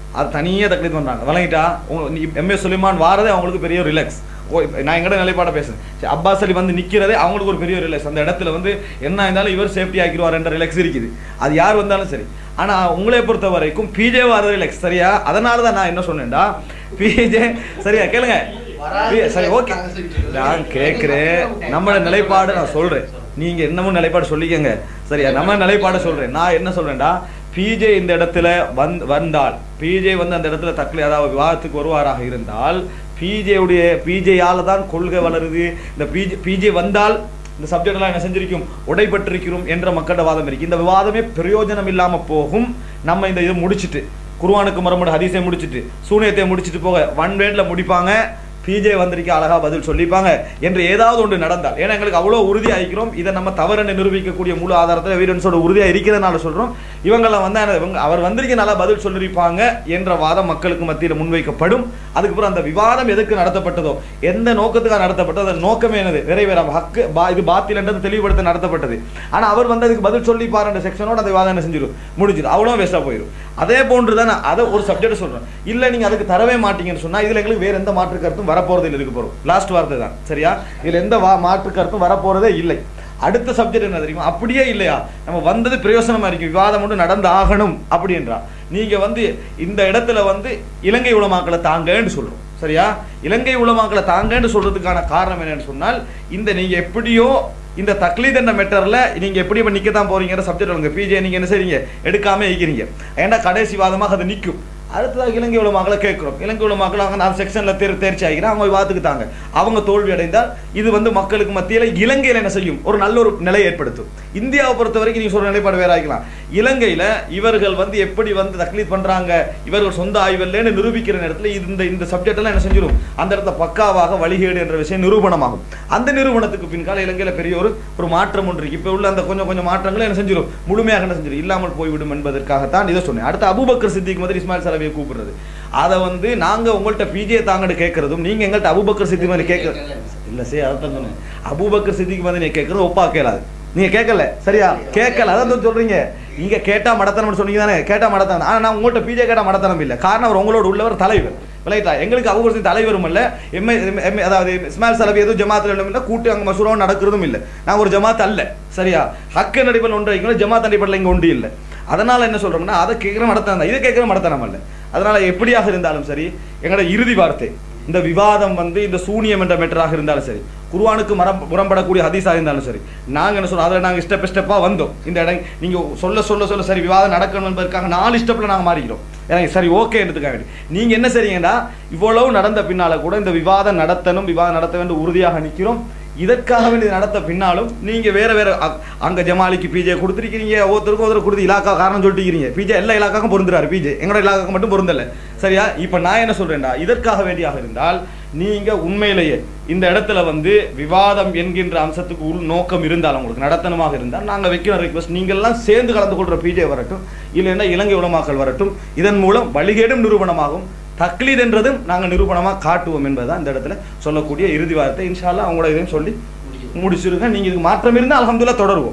அது தனியாக தக்லீத் பண்ணுறாங்க வழங்கிட்டா எம்ஏ சுலைமான் வாரதே அவங்களுக்கு பெரிய ரிலாக்ஸ் ஓ இப்ப நான் எங்கட நிலைப்பாட பேசுறேன் சரி, அப்பாஸ் அலி வந்து நிக்கிறதே அவங்களுக்கு ஒரு பெரிய ரிலாக்ஸ் அந்த இடத்துல வந்து என்ன இருந்தாலும் இவர் சேஃப்டி ஆக்கிடுவார் என்ற ரிலாக்ஸ் இருக்குது அது யார் வந்தாலும் சரி ஆனா உங்களை பொறுத்த வரைக்கும் பிஜே வாரது ரிலாக்ஸ் சரியா அதனால தான் நான் என்ன சொன்னேன்டா பிஜே சரியா கேளுங்க பி- சரி ஓகே நான் கேட்கிறேன் நம்மளோட நிலைப்பாடு நான் சொல்றேன் நீங்க என்னமோ நிலைப்பாடு சொல்லிக்கங்க சரியா நம்ம நிலைப்பாடு சொல்றேன் நான் என்ன சொல்றேன்டா பிஜே இந்த இடத்துல வந் வந்தால் பிஜே வந்து அந்த இடத்துல தக்கலை அதாவது விவாதத்துக்கு வருவாராக இருந்தால் பிஜேவுடைய பிஜேயால தான் கொள்கை வளருது இந்த பிஜே பிஜே வந்தால் இந்த சப்ஜெக்ட் எல்லாம் என்ன செஞ்சிருக்கும் உடைபட்டிருக்கிறோம் என்ற மக்களோட வாதம் இருக்கு இந்த விவாதமே பிரயோஜனம் இல்லாம போகும் நம்ம இந்த இதை முடிச்சிட்டு குர்ஆனுக்கு மறுமட ஹதீஸை முடிச்சிட்டு சூனியத்தை முடிச்சிட்டு போக ஒன் வேட்ல முடிப்பாங்க பிஜே வந்திருக்க அழகா பதில் சொல்லிப்பாங்க என்று ஏதாவது ஒன்று நடந்தால் ஏன்னா எங்களுக்கு அவ்வளோ உறுதியா இருக்கிறோம் இதை நம்ம தவறுன்னு நிரூபிக்கக்கூடிய முழு ஆதாரத்தில் எவிடன்ஸோட உறுதியா இருக்கிறதுனால சொல்றோம் இவங்கெல்லாம் வந்து ஆனா இவங்க அவர் வந்திருக்க நல்லா பதில் சொல்லியிருப்பாங்க என்ற வாதம் மக்களுக்கு மத்தியில் முன்வைக்கப்படும் அதுக்கப்புறம் அந்த விவாதம் எதுக்கு நடத்தப்பட்டதோ எந்த நோக்கத்துக்காக நடத்தப்பட்டதோ அந்த நோக்கமே என்னது நிறைவேறாம ஹக்கு பா- இது பாத்தில் என்றது தெளிவுபடுத்த நடத்தப்பட்டது ஆனா அவர் வந்து அதுக்கு பதில் சொல்லிப்பார் என்ற செக்ஷனோட அந்த விவாதம் என்ன செஞ்சிடும் முடிஞ்சிடும் அவ்வளோ வேஸ்டா போயிடும் அதே போன்று தான் நான் அதை ஒரு சப்ஜெக்ட் சொல்றேன் இல்ல நீங்க அதுக்கு தரவே மாட்டீங்கன்னு சொன்னா இதுல எங்களுக்கு வேற எந்த மாற்று கருத்தும் வரப்போறது இல்லை இருக்க போறோம் லாஸ்ட் வார்த்தை தான் சரியா இதுல எந்த வா- மாற்று கருத்தும் வரப்போறதே இல்லை அடுத்த சப்ஜெக்ட் என்ன தெரியுமா அப்படியே இல்லையா நம்ம வந்தது பிரயோசனமா இருக்கு விவாதம் மட்டும் நடந்து ஆகணும் அப்படின்றா நீங்க வந்து இந்த இடத்துல வந்து இலங்கை உலமாக்களை தாங்கன்னு சொல்றோம் சரியா இலங்கை உலமாக்களை தாங்கன்னு சொல்றதுக்கான காரணம் என்னன்னு சொன்னால் இந்த நீங்க எப்படியோ இந்த தக்லீத் என்ற மெட்டர்ல நீங்க எப்படி இப்ப நிக்க தான் போறீங்கிற சப்ஜெக்ட் உங்க பிஜே நீங்க என்ன செய்றீங்க எடுக்காம இருக்கிறீங்க ஏன்னா கடைசி வாதமாக அது நிக்கும் அடுத்ததாக இலங்கை உலமாக்களை கேட்கிறோம் இலங்கை உலமாக்கள் அவங்க நான் செக்ஷன்ல தேர் தேர்ச்சி ஆகிறேன் அவங்க விவாதத்துக்கு தாங்க அவங்க தோல்வி அடைந்தால் இது வந்து மக்களுக்கு மத்தியில இலங்கையில என்ன செய்யும் ஒரு நல்ல ஒரு நிலை ஏற்படுத்தும் இந்தியாவை பொறுத்த வரைக்கும் நீங்க சொல்ற நிலைப்பாடு வேற ஆகிக்கலாம் இலங்கையில இவர்கள் வந்து எப்படி வந்து தக்லீத் பண்றாங்க இவர்கள் சொந்த ஆய்வில்லைன்னு நிரூபிக்கிற நேரத்துல இது இந்த இந்த சப்ஜெக்ட் எல்லாம் என்ன செஞ்சிடும் அந்த இடத்துல பக்காவாக வழிகேடு என்ற விஷயம் நிரூபணமாகும் அந்த நிரூபணத்துக்கு பின்கால இலங்கையில பெரிய ஒரு ஒரு மாற்றம் ஒன்று இருக்கு இப்ப உள்ள அந்த கொஞ்சம் கொஞ்சம் மாற்றங்களை என்ன செஞ்சிடும் முழுமையாக என்ன செஞ்சிடும் இல்லாமல் போய்விடும் என்பதற்காகத்தான் இதை சொன்னேன் அடுத்து அபூபக்கர் சித்திக் மாதிரி இஸ்மாயில் சலவியை கூப்பிடுறது அதை வந்து நாங்க உங்கள்ட்ட பிஜே தாங்கன்னு கேட்கறதும் நீங்க எங்கள்ட்ட அபூபக்கர் சித்திக் மாதிரி கேட்க இல்ல சரி அதான் சொன்னேன் அபூபக்கர் சித்திக் வந்து நீங்க கேட்கறது ஒப்பா கேளாது நீங்க கேட்கல சரியா கேட்கல அதான் வந்து சொல்றீங்க நீங்க கேட்டா மடத்தனம்னு சொன்னீங்க தானே கேட்டா மடத்தனம் ஆனா நான் உங்கள்ட்ட பிஜே கேட்டா மடத்தனம் இல்ல காரணம் அவர் உங்களோட உள்ளவர் தலைவர் விளையாட்டா எங்களுக்கு அவங்க தலைவரும் இல்ல எம்ஏ எம்ஏ அதாவது இஸ்மாயில் சலவி எதுவும் ஜமாத்தில் இல்லை கூட்டு அங்க மசூராவும் நடக்கிறதும் இல்ல நான் ஒரு ஜமாத் அல்ல சரியா ஹக்கு நடிப்பில் ஒன்று வைக்கணும் ஜமாத் நடிப்பில் இங்க ஒன்று இல்லை அதனால என்ன சொல்றோம்னா அதை கேட்கிற மடத்தனம் தான் இதை கேட்கிற மடத்தனம் அல்ல அதனால எப்படியாக இருந்தாலும் சரி எங்களோட இறுதி வார்த்தை இந்த விவாதம் வந்து இந்த சூனியம் என்ற மெட்டராக இருந்தாலும் சரி குர்ஆனுக்கு மரம் முரம்படக்கூடிய ஹதீஸாக இருந்தாலும் சரி நாங்க என்ன சொல்றோம் அதில் நாங்கள் ஸ்டெப் ஸ்டெப்பாக வந்தோம் இந்த இடம் நீங்க சொல்ல சொல்ல சொல்ல சரி விவாதம் நடக்கணும் என்பதற்காக நாலு ஸ்டெப்ல நாங்க மாறிக்கிறோம் எனக்கு சரி ஓகேன்றதுக்காக வேண்டி நீங்க என்ன செய்றீங்கன்னா இவ்வளவு நடந்த பின்னால கூட இந்த விவாதம் நடத்தணும் விவாதம் நடத்த வேண்டும் உறுதியாக நிற்கிறோம் இதற்காக வேண்டி நடத்த பின்னாலும் நீங்க வேற வேற அ- அங்க ஜமாலிக்கு பிஜே கொடுத்துருக்கீங்க ஒருத்தருக்கும் ஒருத்தர் கொடுத்து இலாக்கா காரணம் சொல்லிட்டு பிஜே எல்லா இலாக்காக்கும் பொருந்துறாரு பிஜே எங்களோட இலாக்காக்கு மட்டும் பொருந்தல சரியா இப்ப நான் என்ன சொல்றேன்டா இதற்காக வேண்டியாக இருந்தால் நீங்க உண்மையிலேயே இந்த இடத்துல வந்து விவாதம் என்கின்ற அம்சத்துக்கு உள் நோக்கம் இருந்தால் உங்களுக்கு நடத்தனமாக இருந்தால் நாங்க வைக்கிற ரிக்வஸ்ட் நீங்க எல்லாம் சேர்ந்து கலந்து கொள்ற பிஜே வரட்டும் இல்லைன்னா இலங்கை உலமாக்கள் வரட்டும் இதன் மூலம் வழிகேடும் நிரூபணமாகும் தக்லீத் என்றதும் நாங்க நிரூபணமா காட்டுவோம் என்பதுதான் இந்த இடத்துல சொல்லக்கூடிய இறுதி வார்த்தை இன்ஷால்லா அவங்களோட இதையும் சொல்லி முடிச்சிருங்க நீங்க இதுக்கு மாற்றம் இருந்தால் அல்ஹம்துலில்லாஹ் தொடருவோம்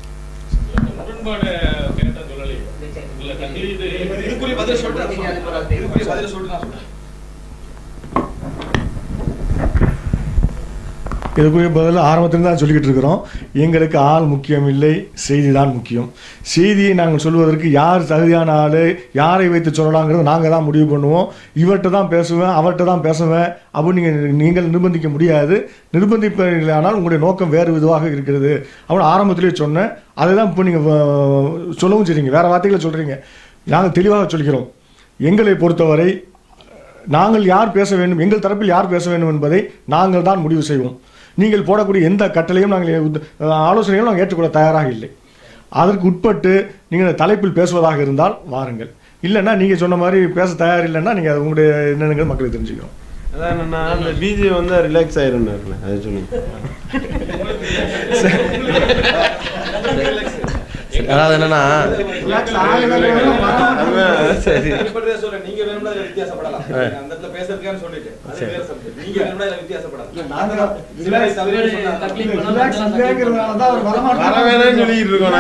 முரண்பாடு கேட்ட சொல்லலையே இல்ல தக்லீது இதுக்குரிய பதில் சொல்லிட்டு இதுக்குரிய பதில் சொல்லிட்டு நான் சொல்றேன் இதுக்குரிய பதில் ஆரம்பத்தில் தான் சொல்லிக்கிட்டு இருக்கிறோம் எங்களுக்கு ஆள் முக்கியம் இல்லை செய்தி தான் முக்கியம் செய்தியை நாங்கள் சொல்வதற்கு யார் தகுதியான ஆள் யாரை வைத்து சொல்லலாங்கிறது நாங்கள் தான் முடிவு பண்ணுவோம் இவர்கிட்ட தான் பேசுவேன் அவர்கிட்ட தான் பேசுவேன் அப்படின்னு நீங்கள் நீங்கள் நிர்பந்திக்க முடியாது நிர்பந்திப்பீர்களானால் உங்களுடைய நோக்கம் வேறு விதமாக இருக்கிறது அப்படின்னு ஆரம்பத்திலே சொன்னேன் அதை தான் இப்போ நீங்கள் சொல்லவும் செய்றீங்க வேறு வார்த்தைகளை சொல்கிறீங்க நாங்கள் தெளிவாக சொல்கிறோம் எங்களை பொறுத்தவரை நாங்கள் யார் பேச வேண்டும் எங்கள் தரப்பில் யார் பேச வேண்டும் என்பதை நாங்கள் தான் முடிவு செய்வோம் நீங்கள் போடக்கூடிய எந்த கட்டளையும் நாங்கள் உத்- ஆலோசனையும் நாங்கள் ஏற்றுக்கொள்ள தயாராக இல்லை அதற்கு உட்பட்டு நீங்கள் தலைப்பில் பேசுவதாக இருந்தால் வாருங்கள் இல்லைன்னா நீங்கள் சொன்ன மாதிரி பேச தயார் இல்லைன்னா நீங்கள் அது உங்களுடைய என்னங்கிறது மக்களுக்கு தெரிஞ்சுக்கணும் அதான் என்னன்னா அந்த பிஜே வந்து ரிலாக்ஸ் ஆயிரும்னு அது சொல்லுங்க சரி அதாவது என்னன்னா சரி நீங்க வேணும்னா இதுல வித்தியாசப்படலாம் அந்த இடத்துல பேசுறதுக்கான சொல்லிட்டு அது வேற subject. நீங்க வேணும்னா இதுல வித்தியாசப்படலாம் சிலரை தவிர வர வேணாம்னு சொல்லிட்டு இருக்கோம்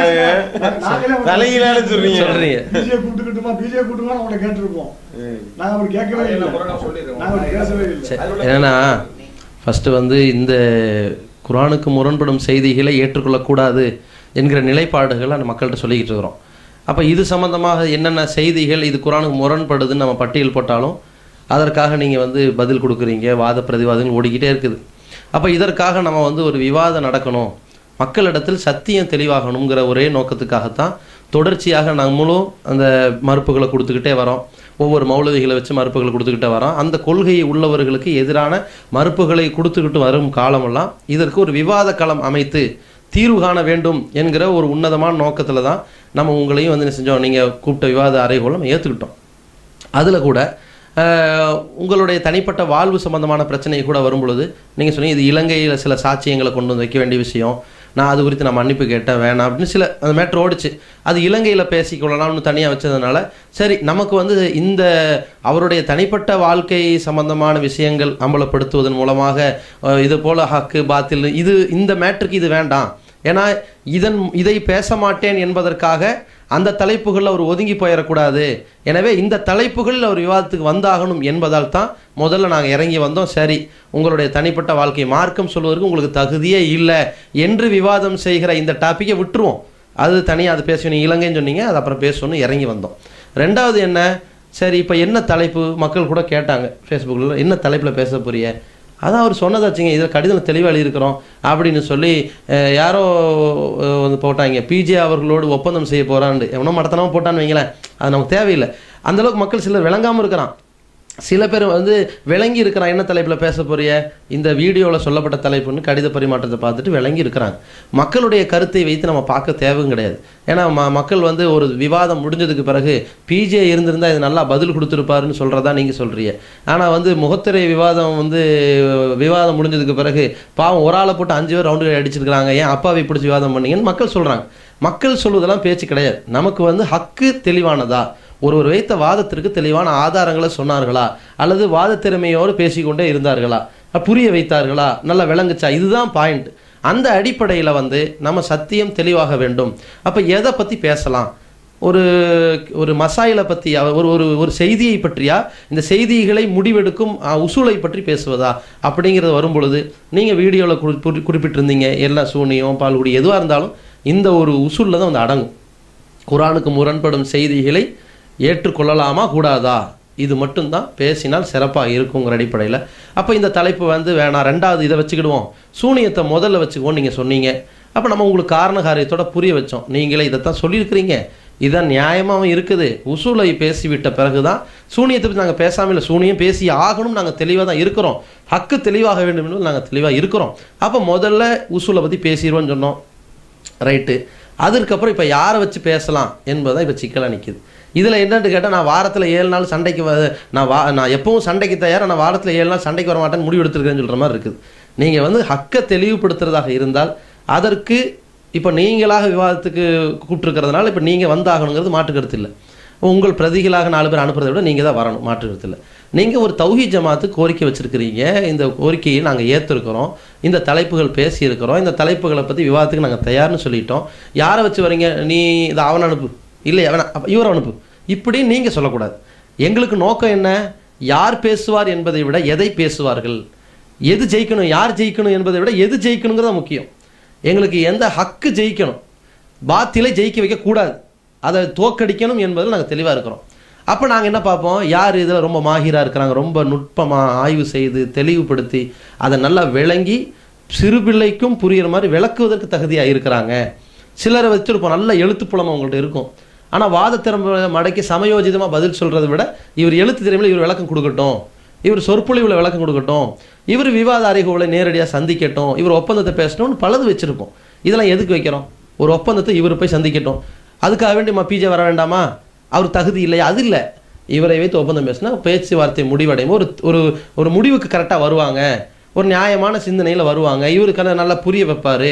நாங்க தலையிலால சொல்றீங்க சொல்றீங்க பிஜே கூப்பிட்டுக்கிட்டுமா பிஜே கூப்பிட்டுமா உங்களை கேட்டிருப்போம் நாங்க அப்படி கேட்கவே இல்லை நாங்க அப்படி பேசவே இல்லை சரி என்னன்னா ஃபஸ்ட்டு வந்து இந்த குரானுக்கு முரண்படும் செய்திகளை ஏற்றுக்கொள்ளக்கூடாது என்கிற நிலைப்பாடுகளை நம்ம மக்கள்கிட்ட சொல்லிக்கிட்டு இருக்கிறோம் அப்போ இது சம்பந்தமாக என்னென்ன செய்திகள் இது குரானுக்கு முரண்படுதுன்னு நம்ம பட்டியல் போட்டாலும் அதற்காக நீங்கள் வந்து பதில் கொடுக்குறீங்க வாத பிரதிவாதங்கள் ஓடிக்கிட்டே இருக்குது அப்போ இதற்காக நம்ம வந்து ஒரு விவாதம் நடக்கணும் மக்களிடத்தில் சத்தியம் தெளிவாகணுங்கிற ஒரே நோக்கத்துக்காகத்தான் தொடர்ச்சியாக நம்மளும் அந்த மறுப்புகளை கொடுத்துக்கிட்டே வரோம் ஒவ்வொரு மௌலவிகளை வச்சு மறுப்புகளை கொடுத்துக்கிட்டே வரோம் அந்த கொள்கையை உள்ளவர்களுக்கு எதிரான மறுப்புகளை கொடுத்துக்கிட்டு வரும் காலமெல்லாம் இதற்கு ஒரு விவாத களம் அமைத்து தீர்வு காண வேண்டும் என்கிற ஒரு உன்னதமான நோக்கத்தில் தான் நம்ம உங்களையும் வந்து என்ன செஞ்சோம் நீங்கள் கூப்பிட்ட விவாத அறைகோள் நம்ம ஏற்றுக்கிட்டோம் அதில் கூட அஹ், உங்களுடைய தனிப்பட்ட வாழ்வு சம்பந்தமான பிரச்சனை கூட வரும் பொழுது நீங்கள் சொன்னீங்க இது இலங்கையில் சில சாட்சியங்களை கொண்டு வந்து வைக்க வேண்டிய விஷயம் நான் அது குறித்து நான் மன்னிப்பு கேட்டேன் வேணாம் அப்படின்னு சில அந்த மேட்ரு ஓடிச்சு அது இலங்கையில் பேசிக்கொள்ளலாம்னு தனியாக வச்சதுனால சரி நமக்கு வந்து இந்த அவருடைய தனிப்பட்ட வாழ்க்கை சம்பந்தமான விஷயங்கள் அம்பலப்படுத்துவதன் மூலமாக அஹ், இது போல ஹக்கு பாத்தில் இது இந்த மேட்ருக்கு இது வேண்டாம் ஏன்னா இதன் இதை பேச மாட்டேன் என்பதற்காக அந்த தலைப்புகளில் அவர் ஒதுங்கி போயிடக்கூடாது எனவே இந்த தலைப்புகளில் அவர் விவாதத்துக்கு வந்தாகணும் என்பதால் தான் முதல்ல நாங்கள் இறங்கி வந்தோம் சரி உங்களுடைய தனிப்பட்ட வாழ்க்கை மார்க்கம் சொல்வதற்கு உங்களுக்கு தகுதியே இல்லை என்று விவாதம் செய்கிற இந்த டாப்பிக்கை விட்டுருவோம் அது தனியாக அது பேச நீங்க இலங்கைன்னு சொன்னீங்க அது அப்புறம் பேசணும்னு இறங்கி வந்தோம் ரெண்டாவது என்ன சரி இப்போ என்ன தலைப்பு மக்கள் கூட கேட்டாங்க ஃபேஸ்புக்கில் என்ன தலைப்பில் பேச போறிய அதான் அவர் சொன்னதாச்சுங்க இதில் கடிதம் தெளிவாக எழுதியிருக்கிறோம் அப்படின்னு சொல்லி அஹ், யாரோ அஹ், வந்து போட்டாங்க பிஜே அவர்களோடு ஒப்பந்தம் செய்ய போகிறான்னு எவனோ மடத்தனமாக போட்டான்னு வைங்களேன் அது நமக்கு தேவையில்லை அந்தளவுக்கு மக்கள் சிலர் விளங்காமல் இருக்கிறான் சில பேர் வந்து விளங்கி இருக்கிறான் என்ன தலைப்பில் பேச போறிய இந்த வீடியோவில் சொல்லப்பட்ட தலைப்புன்னு கடித பரிமாற்றத்தை பார்த்துட்டு விளங்கி இருக்கிறாங்க மக்களுடைய கருத்தை வைத்து நம்ம பார்க்க தேவையும் கிடையாது ஏன்னா ம மக்கள் வந்து ஒரு விவாதம் முடிஞ்சதுக்கு பிறகு பிஜே இருந்திருந்தா இது நல்லா பதில் கொடுத்துருப்பாருன்னு சொல்கிறதா நீங்கள் சொல்கிறீங்க ஆனால் வந்து முகத்திரை விவாதம் வந்து விவாதம் முடிஞ்சதுக்கு பிறகு பாவம் ஒரு ஆளை போட்டு அஞ்சு பேர் ரவுண்டு அடிச்சிருக்கிறாங்க ஏன் அப்பாவை பிடிச்சி விவாதம் பண்ணீங்கன்னு மக்கள் சொல்கிறாங்க மக்கள் சொல்வதெல்லாம் பேச்சு கிடையாது நமக்கு வந்து ஹக்கு தெளிவானதா ஒருவர் வைத்த வாதத்திற்கு தெளிவான ஆதாரங்களை சொன்னார்களா அல்லது வாத திறமையோடு பேசிக்கொண்டே இருந்தார்களா அஹ் புரிய வைத்தார்களா நல்லா விளங்குச்சா இதுதான் பாயிண்ட் அந்த அடிப்படையில் வந்து நம்ம சத்தியம் தெளிவாக வேண்டும் அப்போ எதை பற்றி பேசலாம் ஒரு ஒரு மசாயிலை பற்றி ஒரு ஒரு ஒரு செய்தியை பற்றியா இந்த செய்திகளை முடிவெடுக்கும் அஹ், உசூலை பற்றி பேசுவதா அப்படிங்கிறது வரும் பொழுது நீங்கள் வீடியோவில் குறி குறிப்பிட்டிருந்தீங்க எல்லாம் சூனியம் பால்குடி எதுவாக இருந்தாலும் இந்த ஒரு உசூலில் தான் வந்து அடங்கும் குரானுக்கு முரண்படும் செய்திகளை ஏற்றுக்கொள்ளலாமா கூடாதா இது மட்டும்தான் பேசினால் சிறப்பாக இருக்குங்கிற அடிப்படையில் அப்போ இந்த தலைப்பு வந்து வேணாம் ரெண்டாவது இதை வச்சுக்கிடுவோம் சூனியத்தை முதல்ல வச்சுக்குவோம் நீங்கள் சொன்னீங்க அப்போ நம்ம உங்களுக்கு காரண காரியத்தோட புரிய வச்சோம் நீங்களே இதைத்தான் சொல்லியிருக்கிறீங்க இதான் நியாயமாகவும் இருக்குது உசூலை பேசிவிட்ட பிறகு தான் சூனியத்தை பற்றி நாங்கள் பேசாமல் இல்லை சூனியம் பேசி ஆகணும் நாங்கள் தெளிவாக தான் இருக்கிறோம் ஹக்கு தெளிவாக வேண்டும் என்பது நாங்கள் தெளிவாக இருக்கிறோம் அப்போ முதல்ல உசூலை பற்றி பேசிடுவோம்னு சொன்னோம் ரைட்டு அதற்கப்புறம் இப்போ யாரை வச்சு பேசலாம் என்பதுதான் இப்போ சிக்கலாக நிற்கிது இதில் என்னன்னு கேட்டால் நான் வாரத்தில் ஏழு நாள் சண்டைக்கு வ நான் வா நான் எப்பவும் சண்டைக்கு தயார் நான் வாரத்தில் ஏழு நாள் சண்டைக்கு வர மாட்டேன்னு முடிவு எடுத்துருக்கேன்னு சொல்கிற மாதிரி இருக்குது நீங்கள் வந்து ஹக்கை தெளிவுபடுத்துறதாக இருந்தால் அதற்கு இப்போ நீங்களாக விவாதத்துக்கு கூப்பிட்டுருக்கிறதுனால இப்போ நீங்கள் வந்தாகணுங்கிறது மாற்று கருத்து இல்லை உங்கள் பிரதிகளாக நாலு பேர் அனுப்புறதை விட நீங்கள் தான் வரணும் மாற்று கருத்து இல்லை நீங்கள் ஒரு தௌஹி ஜமாத்து கோரிக்கை வச்சுருக்கிறீங்க இந்த கோரிக்கையை நாங்கள் ஏற்றிருக்கிறோம் இந்த தலைப்புகள் பேசியிருக்கிறோம் இந்த தலைப்புகளை பற்றி விவாதத்துக்கு நாங்கள் தயார்னு சொல்லிட்டோம் யாரை வச்சு வரீங்க நீ இதை அவனை அனுப்பு இல்லை அவனை அப்ப இவரை அனுப்பு இப்படி நீங்கள் சொல்லக்கூடாது எங்களுக்கு நோக்கம் என்ன யார் பேசுவார் என்பதை விட எதை பேசுவார்கள் எது ஜெயிக்கணும் யார் ஜெயிக்கணும் என்பதை விட எது ஜெயிக்கணுங்கிறது தான் முக்கியம் எங்களுக்கு எந்த ஹக்கு ஜெயிக்கணும் பாத்திலை ஜெயிக்க வைக்கக்கூடாது அதை தோக்கடிக்கணும் என்பதில் நாங்கள் தெளிவாக இருக்கிறோம் அப்போ நாங்கள் என்ன பார்ப்போம் யார் இதில் ரொம்ப மாஹிராக இருக்கிறாங்க ரொம்ப நுட்பமாக ஆய்வு செய்து தெளிவுபடுத்தி அதை நல்லா விளங்கி சிறு பிள்ளைக்கும் புரிகிற மாதிரி விளக்குவதற்கு தகுதியாக இருக்கிறாங்க சிலரை வச்சுருப்போம் நல்ல எழுத்துப்புலமாக உங்கள்கிட்ட இருக்கும் ஆனால் வாத திறமை மடக்கி சமயோஜிதமாக பதில் சொல்கிறத விட இவர் எழுத்து திறமையில் இவர் விளக்கம் கொடுக்கட்டும் இவர் சொற்பொழிவில் விளக்கம் கொடுக்கட்டும் இவர் விவாத அறிவுகளை நேரடியாக சந்திக்கட்டும் இவர் ஒப்பந்தத்தை பேசணும்னு பலது வச்சுருப்போம் இதெல்லாம் எதுக்கு வைக்கிறோம் ஒரு ஒப்பந்தத்தை இவர் போய் சந்திக்கட்டும் அதுக்காக வேண்டி மா பிஜே வர வேண்டாமா அவர் தகுதி இல்லையா அது இல்லை இவரை வைத்து ஒப்பந்தம் பேசினா பேச்சுவார்த்தை முடிவடையும் ஒரு ஒரு ஒரு முடிவுக்கு கரெக்டாக வருவாங்க ஒரு நியாயமான சிந்தனையில் வருவாங்க இவருக்கு நல்லா புரிய வைப்பார்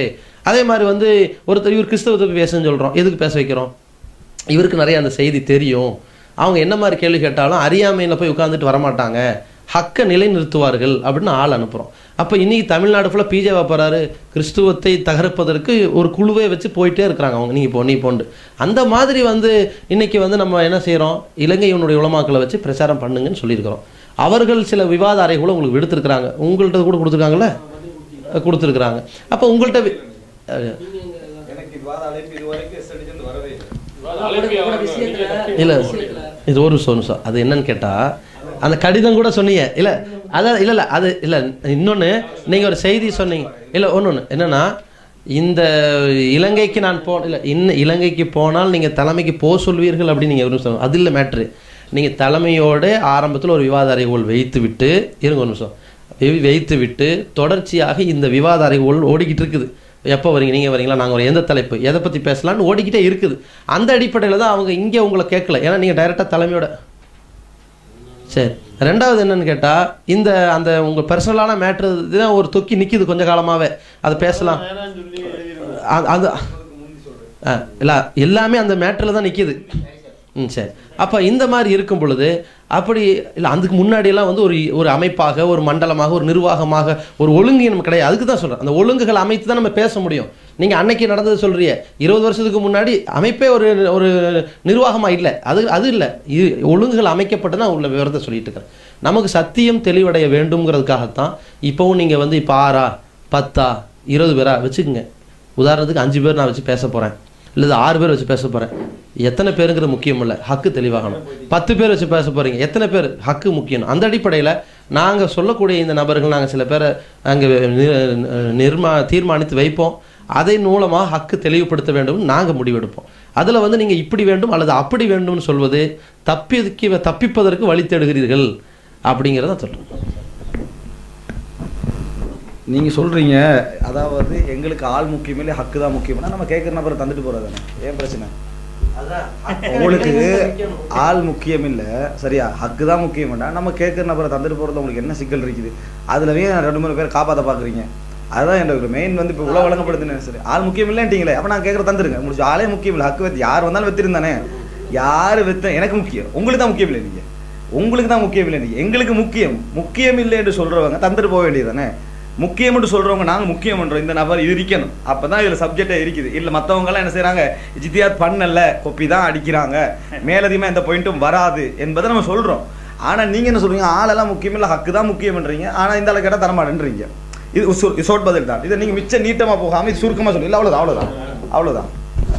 அதே மாதிரி வந்து ஒருத்தர் இவர் கிறிஸ்தவத்தை பத்தி பேசுன்னு சொல்கிறோம் எதுக்கு பேச வைக்கிறோம் இவருக்கு நிறைய அந்த செய்தி தெரியும் அவங்க என்ன மாதிரி கேள்வி கேட்டாலும் அறியாமையில் போய் உட்காந்துட்டு வரமாட்டாங்க ஹக்க நிலைநிறுத்துவார்கள் அப்படின்னு ஆள் அனுப்புகிறோம் அப்போ இன்னைக்கு தமிழ்நாடு ஃபுல்லாக பிஜேவா போகிறாரு கிறிஸ்துவத்தை தகர்ப்பதற்கு ஒரு குழுவை வச்சு போயிட்டே இருக்கிறாங்க அவங்க நீங்கள் போ நீ போண்டு அந்த மாதிரி வந்து இன்னைக்கு வந்து நம்ம என்ன செய்கிறோம் இலங்கையினுடைய உலமாக்களை வச்சு பிரச்சாரம் பண்ணுங்கன்னு சொல்லியிருக்கிறோம் அவர்கள் சில விவாத அறைகளை உங்களுக்கு விடுத்திருக்கிறாங்க உங்கள்கிட்ட கூட கொடுத்துருக்காங்கல்ல கொடுத்துருக்குறாங்க அப்போ உங்கள்கிட்ட வி- அஹ் எனக்கு விவாத அழைப்பு இது வரைக்கும் எஸ்எடிஜன் வரவே இல்லை இல்ல இது ஒரு நிமிஷம் ஒரு நிமிஷம் அது என்னன்னு கேட்டா அந்த கடிதம் கூட சொன்னீங்க இல்ல அதான் இல்ல இல்ல அது இல்ல இன்னொன்னு நீங்க ஒரு செய்தி சொன்னீங்க இல்ல ஒண்ணு ஒண்ணு என்னன்னா இந்த இலங்கைக்கு நான் போ இல்ல இன்னும் இலங்கைக்கு போனால் நீங்க தலைமைக்கு போக சொல்வீர்கள் அப்படின்னு நீங்க ஒரு நிமிஷம் அது இல்ல மேட்ரு நீங்க தலைமையோட ஆரம்பத்தில் ஒரு விவாத அறைகோல் வைத்து விட்டு இருங்க ஒரு நிமிஷம் வை- வைத்து விட்டு தொடர்ச்சியாக இந்த விவாத அறைகோல் ஓடிக்கிட்டு இருக்குது எப்போ வரீங்க நீங்கள் வரீங்களா நாங்கள் ஒரு எந்த தலைப்பு எதை பற்றி பேசலாம்னு ஓடிக்கிட்டே இருக்குது அந்த அடிப்படையில் தான் அவங்க இங்கே உங்களை கேட்கல ஏன்னா நீங்கள் டைரெக்டாக தலைமையோட சரி ரெண்டாவது என்னன்னு கேட்டால் இந்த அந்த உங்கள் பர்சனலான மேட்ரு தான் ஒரு தொக்கி நிற்கிது கொஞ்ச காலமாகவே அதை பேசலாம் அது- அது ஆ, இல்ல எல்லாமே அந்த மேட்டரில் தான் நிற்கிது ம் சரி அப்போ இந்த மாதிரி இருக்கும் பொழுது அப்படி இல்லை அதுக்கு முன்னாடியெல்லாம் வந்து ஒரு ஒரு அமைப்பாக ஒரு மண்டலமாக ஒரு நிர்வாகமாக ஒரு ஒழுங்கு நம்ம கிடையாது அதுக்கு தான் சொல்கிறேன் அந்த ஒழுங்குகள் அமைத்து தான் நம்ம பேச முடியும் நீங்கள் அன்னைக்கு நடந்தது சொல்றிய இருபது வருஷத்துக்கு முன்னாடி அமைப்பே ஒரு ஒரு நிர்வாகமாக இல்லை அது அது இல்லை இது ஒழுங்குகள் அமைக்கப்பட்டு தான் உள்ள விவரத்தை சொல்லிட்டு இருக்கிறேன் நமக்கு சத்தியம் தெளிவடைய வேண்டும்ங்கிறதுக்காகத்தான் இப்போவும் நீங்கள் வந்து இப்போ ஆறா பத்தா இருபது பேரா வச்சுக்கோங்க உதாரணத்துக்கு அஞ்சு பேர் நான் வச்சு பேச போகிறேன் இல்லது ஆறு பேர் வச்சு பேச போகிறேன் எத்தனை பேருங்கிறது முக்கியம் இல்லை ஹக்கு தெளிவாகணும் பத்து பேர் வச்சு பேச போகிறீங்க எத்தனை பேர் ஹக்கு முக்கியம் அந்த அடிப்படையில் நாங்கள் சொல்லக்கூடிய இந்த நபர்கள் நாங்கள் சில பேரை அங்கே நிர்மா தீர்மானித்து வைப்போம் அதன் மூலமாக ஹக்கு தெளிவுபடுத்த வேண்டும் நாங்கள் முடிவெடுப்போம் அதில் வந்து நீங்கள் இப்படி வேண்டும் அல்லது அப்படி வேண்டும்னு சொல்வது தப்பிக்கு தப்பிப்பதற்கு வழி தேடுகிறீர்கள் அப்படிங்கிறத சொல்கிறோம் நீங்க சொல்றீங்க அதாவது எங்களுக்கு ஆள் முக்கியம் இல்லை ஹக்கு தான் முக்கியம்னா நம்ம கேட்குற நபரை தந்துட்டு போறதானே ஏன் பிரச்சனை உங்களுக்கு ஆள் முக்கியம் இல்ல சரியா ஹக்கு தான் முக்கியம் வேண்டாம் நம்ம கேட்குற நபரை தந்துட்டு போறது உங்களுக்கு என்ன சிக்கல் இருக்குது அதுலவே ரெண்டு மூணு பேர் காப்பாற்ற பாக்குறீங்க அதுதான் என்னோட மெயின் வந்து இப்போ உலக வழங்கப்படுதுன்னு சரி ஆள் முக்கியம் இல்லைன்ட்டீங்களே அப்போ நான் கேட்குற தந்துருங்க முடிச்சு ஆளே முக்கியம் இல்லை ஹக்கு வெத்து யார் வந்தாலும் வெத்திருந்தானே யார் வெத்த எனக்கு முக்கியம் உங்களுக்கு தான் முக்கியம் இல்லை நீங்க உங்களுக்கு தான் முக்கியம் இல்லை நீங்க எங்களுக்கு முக்கியம் முக்கியம் இல்லை என்று சொல்றவங்க தந்துட்டு போக வேண்டியதானே முக்கியம்னு சொல்றவங்க நாங்க முக்கியம் பண்றோம் இந்த நபர் இது இருக்கணும் அப்பதான் இதுல சப்ஜெக்டே இருக்குது இல்ல மத்தவங்க எல்லாம் என்ன செய்றாங்க ஜித்தியாத் பண்ணல கொப்பி தான் அடிக்கிறாங்க மேலதிகமா எந்த பாயிண்ட்டும் வராது என்பதை நம்ம சொல்றோம் ஆனா நீங்க என்ன சொல்றீங்க ஆளெல்லாம் முக்கியம் இல்ல ஹக்கு தான் முக்கியம்ன்றீங்க ஆனா இந்த ஆளை கேட்டா தரமாட்டேன்றீங்க இது சு- சோட் பதில் தான் இதை நீங்க மிச்ச நீட்டமா போகாம இது சுருக்கமா சொல்லி இல்ல அவ்வளவுதான் அவ்வளவுதான் அவ்வளவுதான்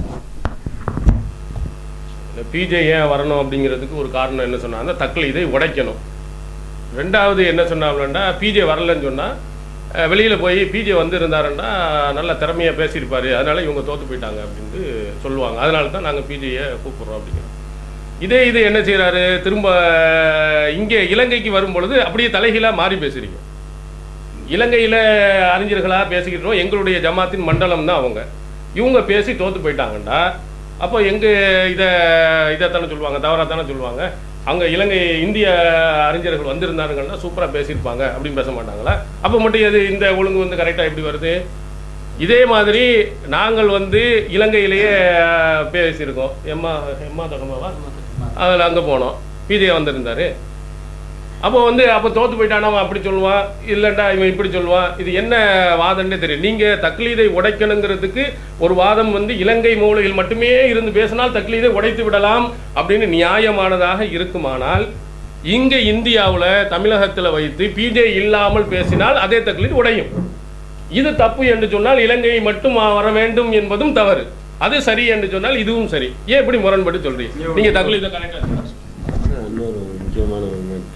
பிஜே ஏன் வரணும் அப்படிங்கிறதுக்கு ஒரு காரணம் என்ன சொன்னாங்க தக்லீதை உடைக்கணும் ரெண்டாவது என்ன சொன்னாங்கன்னா பிஜே வரலன்னு சொன்னால் வெளியில் போய் பிஜே வந்து இருந்தாருன்னா நல்ல திறமையாக பேசியிருப்பாரு அதனால இவங்க தோற்று போயிட்டாங்க அப்படின்ட்டு சொல்லுவாங்க அதனால தான் நாங்கள் பிஜேயை கூப்பிட்றோம் அப்படிங்கிறோம் இதே இது என்ன செய்கிறாரு திரும்ப இங்கே இலங்கைக்கு வரும் பொழுது அப்படியே தலைகீழாக மாறி பேசுறீங்க இலங்கையில் அறிஞர்களாக பேசிக்கிட்டோம் எங்களுடைய ஜமாத்தின் மண்டலம் தான் அவங்க இவங்க பேசி தோற்று போயிட்டாங்கண்டா அப்போ எங்கே இதை இதைத்தானே சொல்லுவாங்க தவறாக தானே சொல்லுவாங்க அங்கே இலங்கை இந்திய அறிஞர்கள் வந்திருந்தாருங்கன்னா சூப்பராக பேசியிருப்பாங்க அப்படின்னு பேச மாட்டாங்களா அப்போ மட்டும் எது இந்த ஒழுங்கு வந்து கரெக்டாக எப்படி வருது இதே மாதிரி நாங்கள் வந்து இலங்கையிலேயே பேசியிருக்கோம் எம்மா எம்மா தகமாவா அதில் அங்கே போனோம் பிஜே வந்திருந்தாரு அப்போ வந்து அப்போ தோத்து போயிட்டானா அவன் அப்படி சொல்லுவான் இல்லைண்டா இவன் இப்படி சொல்லுவான் இது என்ன வாதம்னே தெரியும் நீங்கள் தக்லீதை உடைக்கணுங்கிறதுக்கு ஒரு வாதம் வந்து இலங்கை மூலையில் மட்டுமே இருந்து பேசினால் தக்லீதை உடைத்து விடலாம் அப்படின்னு நியாயமானதாக இருக்குமானால் இங்கே இந்தியாவில் தமிழகத்தில் வைத்து பிஜே இல்லாமல் பேசினால் அதே தக்லீத் உடையும் இது தப்பு என்று சொன்னால் இலங்கை மட்டும் வர வேண்டும் என்பதும் தவறு அது சரி என்று சொன்னால் இதுவும் சரி ஏன் இப்படி முரண்பட்டு சொல்றீங்க நீங்க தகுலீதை கரெக்டாக இன்னொரு முக்கியமான ஒரு மேட்ரு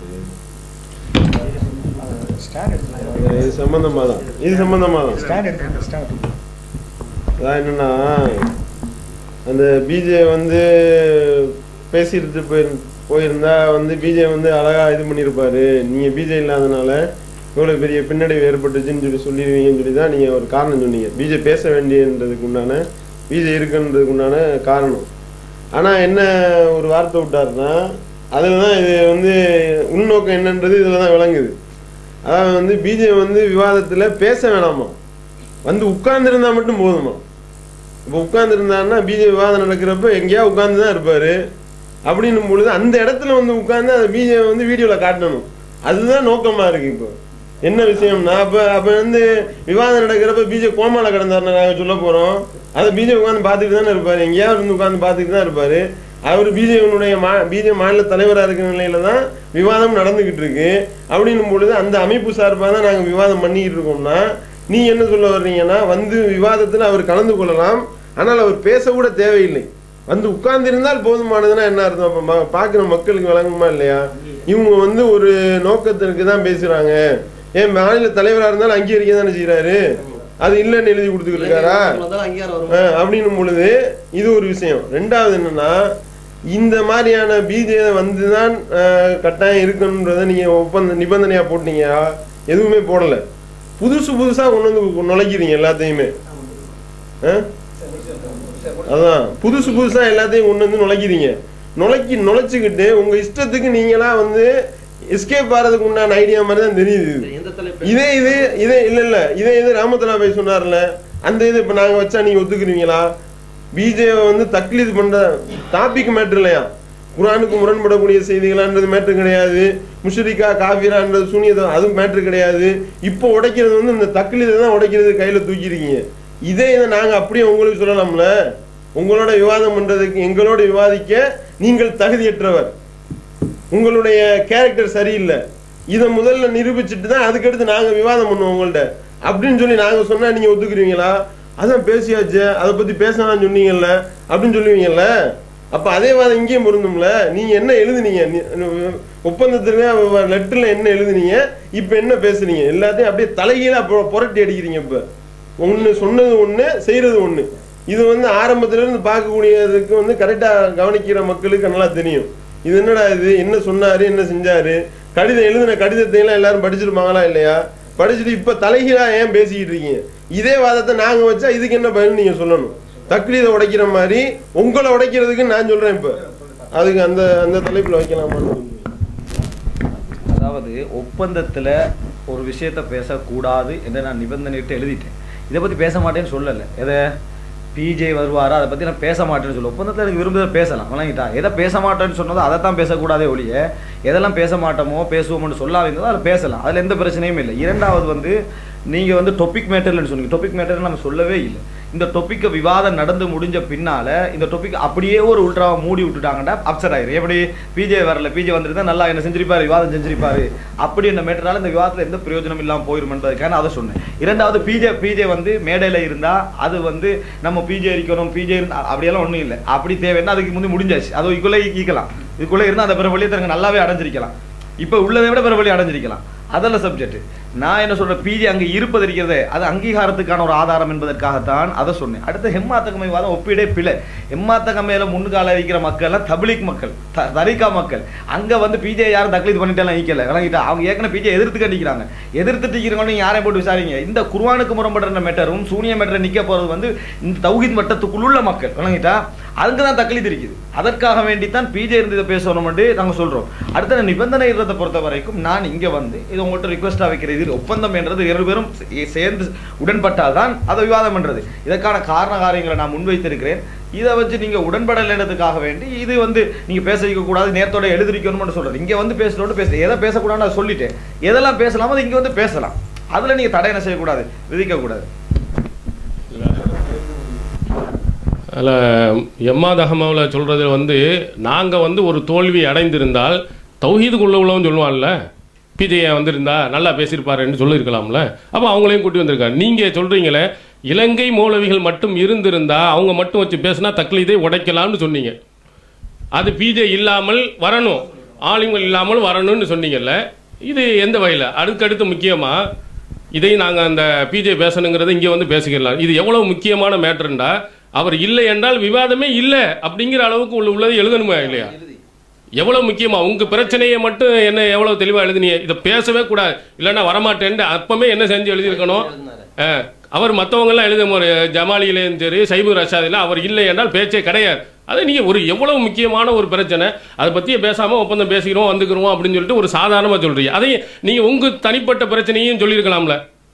இது சம்பந்தமாக தான் இது சம்பந்தமாக தான் ஸ்டாண்ட் எடுத்துக்கங்க ஸ்டாண்ட் அதான் என்னன்னா அந்த பிஜே வந்து பேசிட்டு போயிரு போயிருந்தா வந்து பிஜே வந்து அழகா இது பண்ணியிருப்பாரு நீங்க பிஜே இல்லாதனால இவ்வளவு பெரிய பின்னடைவு ஏற்பட்டுச்சுன்னு சொல்லி சொல்லிடுவீங்கன்னு சொல்லி தான் நீங்க ஒரு காரணம் சொன்னீங்க பிஜே பேச வேண்டியன்றதுக்கு உண்டான பிஜே இருக்குன்றதுக்கு உண்டான காரணம் ஆனா என்ன ஒரு வார்த்தை விட்டாருன்னா அதுல தான் இது வந்து உள்நோக்கம் என்னன்றது இதுல தான் விளங்குது அதாவது வந்து பிஜே வந்து விவாதத்துல பேச வேணாமா வந்து உட்கார்ந்துருந்தா மட்டும் போதுமா இப்போ உட்கார்ந்துருந்தாருன்னா பிஜேபி விவாதம் நடக்கிறப்ப எங்கேயா உட்கார்ந்து தான் இருப்பாரு அப்படின்னும் பொழுது அந்த இடத்துல வந்து உட்கார்ந்து அந்த பிஜேபி வந்து வீடியோவில் காட்டணும் அதுதான் நோக்கமா இருக்கு இப்போ என்ன விஷயம்னா அப்போ அப்போ வந்து விவாதம் நடக்கிறப்ப பிஜேபி கோமால கிடந்தாருன்னு நாங்கள் சொல்ல போகிறோம் அதை பிஜேபி உட்காந்து பார்த்துட்டு தானே இருப்பார் எங்கேயாவது இருந்து உட்காந்து பார்த்துட்டு தான் இருப்பார் அவர் பிஜேபியினுடைய மா பிஜேபி மாநில தலைவராக இருக்கிற நிலையில தான் விவாதம் நடந்துகிட்டு இருக்கு அப்படின்னும் பொழுது அந்த அமைப்பு சார்பாக தான் நாங்கள் விவாதம் பண்ணிக்கிட்டு இருக்கோம்னா நீ என்ன சொல்ல வர்றீங்கன்னா வந்து விவாதத்தில் அவர் கலந்து கொள்ளலாம் ஆனால் அவர் பேச கூட தேவையில்லை வந்து உட்கார்ந்திருந்தால் போதுமானதுன்னா என்ன அர்த்தம் அப்ப ம- பார்க்கிற மக்களுக்கு விளங்குமா இல்லையா இவங்க வந்து ஒரு நோக்கத்திற்கு தான் பேசுறாங்க ஏன் மாநில தலைவரா இருந்தாலும் அங்கீகரிக்க தானே செய்யறாரு அது இல்லைன்னு எழுதி கொடுத்துக்கிட்டு இருக்காரா வந்தாலும் அங்கீகாரம் வரும் ஆஹ் அப்படின்னும் பொழுது இது ஒரு விஷயம் ரெண்டாவது என்னன்னா இந்த மாதிரியான பிஜே வந்து தான் ஆஹ், கட்டாயம் இருக்கணுன்றதை நீங்க ஒப்பந்த நிபந்தனையா போட்டீங்க எதுவுமே போடல புதுசு புதுசா கொண்டு வந்து நுழைக்கிறீங்க எல்லாத்தையுமே ஆஹ்? அதான் புதுசு புதுசா எல்லாத்தையும் கொண்டு வந்து நுழைக்கிறீங்க நுழைக்கி நுழைச்சுக்கிட்டு உங்க இஷ்டத்துக்கு நீங்களா வந்து எஸ்கேப் ஆறதுக்கு உண்டான ஐடியா மாதிரி தான் தெரியுது இது. எந்த தலைப்பு இதே இது இதே இல்ல இல்ல இதே இது ராமத்தலா பாய் சொன்னார்ல அந்த இது இப்ப நாங்க வச்சா நீங்க ஒத்துக்குறீங்களா பிஜே வந்து தக்லீது பண்ற டாபிக் மேட்ரு இல்லையா குரானுக்கு முரண்படக்கூடிய செய்திகளான்றது மேட்ரு கிடையாது முஷரிக்கா காஃபிரான்றது சூனியதம் அது மேட்ரு கிடையாது இப்போ உடைக்கிறது வந்து இந்த தக்லீதை தான் உடைக்கிறது கையில தூக்கிருக்கீங்க இதே இதை நாங்க அப்படியே உங்களுக்கு சொல்லலாம்ல உங்களோட விவாதம் பண்றதுக்கு எங்களோட விவாதிக்க நீங்கள் தகுதியற்றவர் உங்களுடைய கேரக்டர் சரியில்லை இதை முதல்ல நிரூபிச்சுட்டு தான் அதுக்கடுத்து நாங்க விவாதம் பண்ணுவோம் உங்கள்ட்ட அப்படின்னு சொல்லி நாங்க சொன்னா நீங்க ஒத்துக்குறீங்களா அதான் பேசியாச்சு அதை பத்தி பேசலாம்னு சொன்னீங்கல்ல அப்படின்னு சொல்லுவீங்கல்ல அப்ப அதே வாதம் இங்கேயும் பொருந்தும்ல நீங்க என்ன எழுதுனீங்க நீ- ஒப்பந்தத்துல லெட்டர்ல என்ன எழுதுனீங்க இப்ப என்ன பேசுறீங்க எல்லாத்தையும் அப்படியே தலைகீழா புர- புரட்டி அடிக்கிறீங்க இப்ப ஒண்ணு சொன்னது ஒண்ணு செய்யறது ஒண்ணு இது வந்து ஆரம்பத்துல இருந்து பார்க்கக்கூடியதுக்கு வந்து கரெக்டா கவனிக்கிற மக்களுக்கு நல்லா தெரியும் இது என்னடா இது என்ன சொன்னாரு என்ன செஞ்சாரு கடிதம் எழுதின கடிதத்தை எல்லாம் எல்லாரும் படிச்சிருப்பாங்களா இல்லையா படிச்சுட்டு இப்ப தலைகீழா ஏன் பேசிக்கிட்டு இருக்கீங்க இதே வாதத்தை நாங்க வச்சா இதுக்கு என்ன பதில் நீங்க சொல்லணும் தக்லீதை உடைக்கிற மாதிரி உங்களை உடைக்கிறதுக்கு நான் சொல்றேன் இப்ப அதுக்கு அந்த அந்த தலைப்புல வைக்கலாமான்னு சொல்லுங்க. அதாவது ஒப்பந்தத்துல ஒரு விஷயத்த பேசக்கூடாது என்று நான் நிபந்தனையிட்டு எழுதிட்டேன் இதை பத்தி பேச மாட்டேன்னு சொல்லலை எதை பிஜே வருவாரா அதை பத்தி நான் பேச மாட்டேன்னு சொல்ல ஒப்பந்தத்தில் எனக்கு விரும்புறத பேசலாம் வழங்கிட்டா எதை பேச மாட்டேன்னு சொன்னதோ அதை தான் பேசக்கூடாதே ஒழிய எதெல்லாம் பேச மாட்டோமோ பேசுவோம்னு சொல்லாதீங்களோ அதில் பேசலாம் அதில் எந்த பிரச்சனையும் இல்லை இரண்டாவது வந்து நீங்க வந்து டொபிக் மேட்டர்லன்னு சொன்னீங்க டொபிக் மேட்டர் நம்ம சொல்லவே இல்லை இந்த டொப்பிக்கை விவாதம் நடந்து முடிஞ்ச பின்னால இந்த டொபிக் அப்படியே ஒரு உல்ட்ராவை மூடி விட்டுட்டாங்கன்னா அப்செட் ஆயிரும் எப்படி பிஜே வரல பிஜே வந்துருந்தா நல்லா என்ன செஞ்சிருப்பாரு விவாதம் செஞ்சிருப்பாரு அப்படி இந்த மேட்டரால இந்த விவாதத்துல எந்த பிரயோஜனம் இல்லாம போயிரும் என்பதற்கான அதை சொன்னேன் இரண்டாவது பிஜே பிஜே வந்து மேடையில இருந்தா அது வந்து நம்ம பிஜே இருக்கணும் பிஜே இருந்தா அப்படியெல்லாம் ஒண்ணும் இல்லை அப்படி தேவைன்னா அதுக்கு முந்தி முடிஞ்சாச்சு அது இதுக்குள்ளே ஈக்கலாம் இதுக்குள்ளே இருந்தா அந்த பிற வழியை தனக்கு நல்லாவே அடைஞ்சிருக்கலாம் இப்போ உள்ளதை விட பிற வழி அடைஞ்சிருக்கலாம் அதெல்லாம் சப்ஜெக்ட் நான் என்ன சொல்றேன் பிஜி அங்க இருப்பது இருக்கிறதே அது அங்கீகாரத்துக்கான ஒரு ஆதாரம் என்பதற்காகத்தான் அதை சொன்னேன் அடுத்து ஹெம்மாத்தகமை வாதம் ஒப்பிடே பிழை ஹெம்மாத்தகமையில முன்னுக்கால இருக்கிற மக்கள் எல்லாம் தபிலிக் மக்கள் த- தரிகா மக்கள் அங்க வந்து பிஜே யாரும் தக்லீத் பண்ணிட்டு ஈக்கல விளங்கிட்டா அவங்க ஏற்கனவே பிஜே எதிர்த்து கண்டிக்கிறாங்க எதிர்த்துட்டு இருக்கிறவங்க யாரையும் போட்டு விசாரிங்க இந்த குர்ஆனுக்கு முரண்படுற மெட்டரும் சூனிய மெட்டரை நிக்க போறது வந்து இந்த தௌஹீத் மட்டத்துக்குள்ள மக்கள் விளங்கிட்டா அங்கதான் தக்லீத் இருக்குது அதற்காக வேண்டித்தான் பிஜே இருந்து இதை பேசணும் நாங்க சொல்றோம் அடுத்த நிபந்தனை இருந்ததை பொறுத்த வரைக்கும் நான் இங்க வந்து இது உங்கள்கிட்ட ரிக்வஸ்டா வைக்கிறது இது ஒப்பந்தம் என்றது இரு பேரும் சே- சேர்ந்து உடன்பட்டால் தான் அதை விவாதம் பண்றது இதற்கான காரண காரியங்களை நான் முன்வைத்திருக்கிறேன் இதை வச்சு நீங்க உடன்படலைன்றதுக்காக வேண்டி இது வந்து நீங்க பேச வைக்க கூடாது நேரத்தோட எழுதிருக்கணும்னு சொல்றது இங்க வந்து பேசுறோட பேச எதை பேசக்கூடாதுன்னு அதை சொல்லிட்டேன் எதெல்லாம் பேசலாமோ அது இங்க வந்து பேசலாம் அதுல நீங்க தடை என்ன செய்யக்கூடாது விதிக்க கூடாது அதில் எம்மாத் அகமாவில் சொல்கிறது வந்து நாங்கள் வந்து ஒரு தோல்வி அடைந்திருந்தால் தௌஹீதுக்குள்ள உள்ளவன் சொல்லுவான்ல பிஜே வந்திருந்தா நல்லா பேசியிருப்பாருன்னு சொல்லியிருக்கலாம்ல அப்போ அவங்களையும் கூட்டி வந்திருக்காரு நீங்கள் சொல்கிறீங்களே இலங்கை மௌலவிகள் மட்டும் இருந்திருந்தா அவங்க மட்டும் வச்சு பேசினா தக்லீதை உடைக்கலாம்னு சொன்னீங்க அது பிஜே இல்லாமல் வரணும் ஆளுங்கள் இல்லாமல் வரணும்னு சொன்னீங்கல்ல இது எந்த வகையில் அடுத்தடுத்து முக்கியமாக இதை நாங்கள் அந்த பிஜே பேசணுங்கிறத இங்கே வந்து பேசிக்கலாம் இது எவ்வளவு முக்கியமான மேட்டர்ண்டா அவர் இல்லை என்றால் விவாதமே இல்லை அப்படிங்கிற அளவுக்கு உள்ள உள்ளதை எழுதணுமா இல்லையா எவ்வளவு முக்கியமா உங்க பிரச்சனையை மட்டும் என்ன எவ்வளவு தெளிவா எழுதுனீங்க இதை பேசவே கூடாது இல்லைன்னா வரமாட்டேன்ட்டு அப்பமே என்ன செஞ்சு எழுதியிருக்கணும் அஹ், அவர் மற்றவங்க எல்லாம் எழுதும் ஒரு ஜமாலியிலையும் சரி சைபு ரஷாதில அவர் இல்லை என்றால் பேச்சே கிடையாது அதை நீங்க ஒரு எவ்வளவு முக்கியமான ஒரு பிரச்சனை அதை பத்தியே பேசாம ஒப்பந்தம் பேசிக்கிறோம் வந்துக்கிறோம் அப்படின்னு சொல்லிட்டு ஒரு சாதாரணமா சொல்றீங்க அதையும் நீங்க உங்க தனிப்பட்ட பிரச்சனையும் சொல்லியிருக்கலாம்ல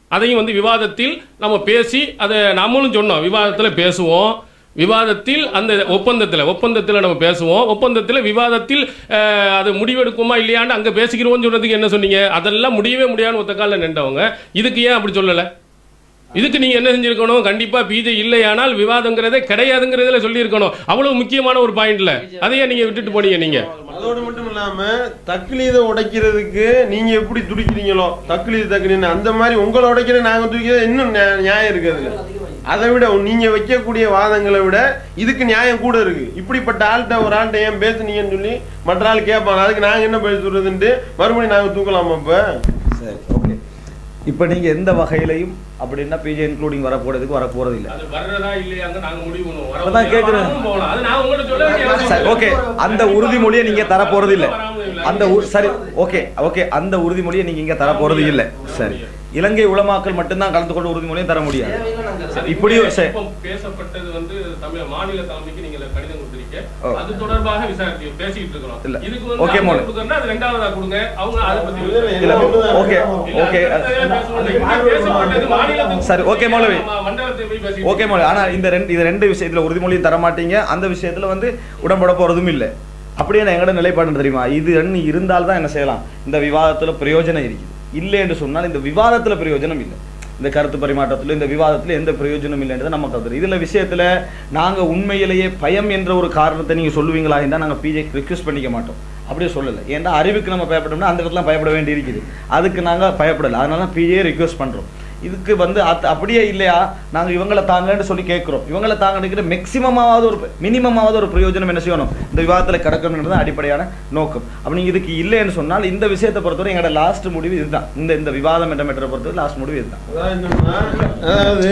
அதையும் வந்து விவாதத்தில் நம்ம பேசி அதை நம்மளும் சொன்னோம் விவாதத்தில் பேசுவோம் விவாதத்தில் அந்த ஒப்பந்தத்தில் ஒப்பந்தத்தில் நம்ம பேசுவோம் ஒப்பந்தத்தில் விவாதத்தில் அஹ், அது முடிவெடுக்குமா இல்லையான்னு அங்கே பேசிக்கிறோம்னு சொன்னதுக்கு என்ன சொன்னீங்க அதெல்லாம் முடியவே முடியாதுன்னு ஒத்த காலில் நின்றவங்க இதுக்கு ஏன் அப்படி சொல்லலை இதுக்கு நீங்க என்ன செஞ்சிருக்கணும் கண்டிப்பா பிஜே இல்லையானால் விவாதங்கிறதே கிடையாதுங்கிறதுல சொல்லியிருக்கணும் அவ்வளவு முக்கியமான ஒரு பாயிண்ட்ல அதையே நீங்க விட்டுட்டு போனீங்க நீங்க அதோடு மட்டும் இல்லாம தக்லீத உடைக்கிறதுக்கு நீங்க எப்படி துடிக்கிறீங்களோ தக்லீது தக்லீது அந்த மாதிரி உங்களை உடைக்கிற நாங்க தூக்கிறது இன்னும் நியா- நியாயம் இருக்கு அதுல அதை விட நீங்க வைக்கக்கூடிய வாதங்களை விட இதுக்கு நியாயம் கூட இருக்கு இப்படிப்பட்ட ஆள்கிட்ட ஒரு ஆள்கிட்ட ஏன் பேசுனீங்கன்னு சொல்லி மற்ற ஆள் கேட்பாங்க அதுக்கு நாங்க என்ன பேசுறதுன்ட்டு மறுபடியும் நாங்க தூக்கலாமா இப்ப சரி ஓகே இப்போ நீங்க எந்த வகையிலையும் அப்படின்னா பிஜே இன்க்ளூடிங் வர போறதுக்கு வர போறது இல்ல அது வர்றதா இல்லையாங்க நாங்க முடிவு பண்ணுவோம் அதான் வரவும் கேக்குறேன். வரவும் போகலாம். அது நான் உங்கள்ட்ட சொல்ல வேண்டிய அவசியம் சரி இல்லை. ஓகே அந்த உறுதிமொழியை நீங்க தர போறது இல்ல வராமலும் இல்லை. அந்த உ- சரி ஓகே ஓகே அந்த உறுதிமொழியை நீங்க இங்க தர போறது இல்ல சரி இலங்கை உலமாக்கள் மட்டும்தான் கலந்து கொண்டு உறுதிமொழியை தர முடியாது அது இப்படி ஒரு செ- இப்போ பேசப்பட்டது வந்து தமிழ் மாநில தலைமைக்கு நீங்க கடிதம் கொடுத்திருக்கீங்க ஓ. அது தொடர்பாக விசாரிச்சு பேசிட்டு இருக்கிறோம் இல்ல. இதுக்கு வந்து ஓகே, அவங்க மோனு. கொடுக்கறதுன்னா அது ரெண்டாவதா கொடுங்க அவங்க அதை பத்தி இல்ல விசாரிப்பாங்க. ஓகே இல்ல, ஓகே அடுத்த தடவை பேசுவோம். இங்க பேசப்பட்டது மாநிலத்துக்கு சரி, ஓகே, மௌலவி. நம்ம மண்டலத்தை போய் பேசிட்டு ஓகே மோடி ஆனா இந்த ரெண்டு இது ரெண்டு விஷயத்துல உறுதிமொழியும் தர மாட்டீங்க அந்த விஷயத்துல வந்து உடம்பட போறதும் இல்ல அப்படியே நான் எங்கட நிலைப்பாடு தெரியுமா இது ரெண்டு இருந்தால்தான் என்ன செய்யலாம் இந்த விவாதத்துல பிரயோஜனம் இருக்குது இல்லை என்று சொன்னால் இந்த விவாதத்துல பிரயோஜனம் இல்லை இந்த கருத்து பரிமாற்றத்துல இந்த விவாதத்துல எந்த பிரயோஜனம் இல்லைன்றது நமக்கு தெரியும் இதுல விஷயத்துல நாங்க உண்மையிலேயே பயம் என்ற ஒரு காரணத்தை நீங்க சொல்லுவீங்களா என்றால் நாங்க பிஜே ரிக்வெஸ்ட் பண்ணிக்க மாட்டோம் அப்படியே சொல்லலை ஏன்னா அறிவுக்கு நம்ம பயப்படணும்னா அந்த இடத்துல பயப்பட வேண்டி இருக்குது அதுக்கு நாங்க பயப்படலை அதனால தான் பிஜே ரிக்வெஸ்ட் பண்றோம் இதுக்கு வந்து அத் அப்படியே இல்லையா நாங்க இவங்களை தாங்கன்னு சொல்லி கேட்குறோம் இவங்களை தாங்கன்னு மேக்சிமமாவது ஒரு மினிமமாவது ஒரு பிரயோஜனம் என்ன செய்யணும் இந்த விவாதத்தில் கிடக்கணுன்றது தான் அடிப்படையான நோக்கம் அப்ப நீங்க இதுக்கு இல்லைன்னு சொன்னால் இந்த விஷயத்தை பொறுத்தவரை எங்களோட லாஸ்ட் முடிவு இதுதான் இந்த இந்த விவாதம் என்ற மெட்டரை பொறுத்தவரை லாஸ்ட் முடிவு இதுதான் அதாவது என்னன்னா அதாவது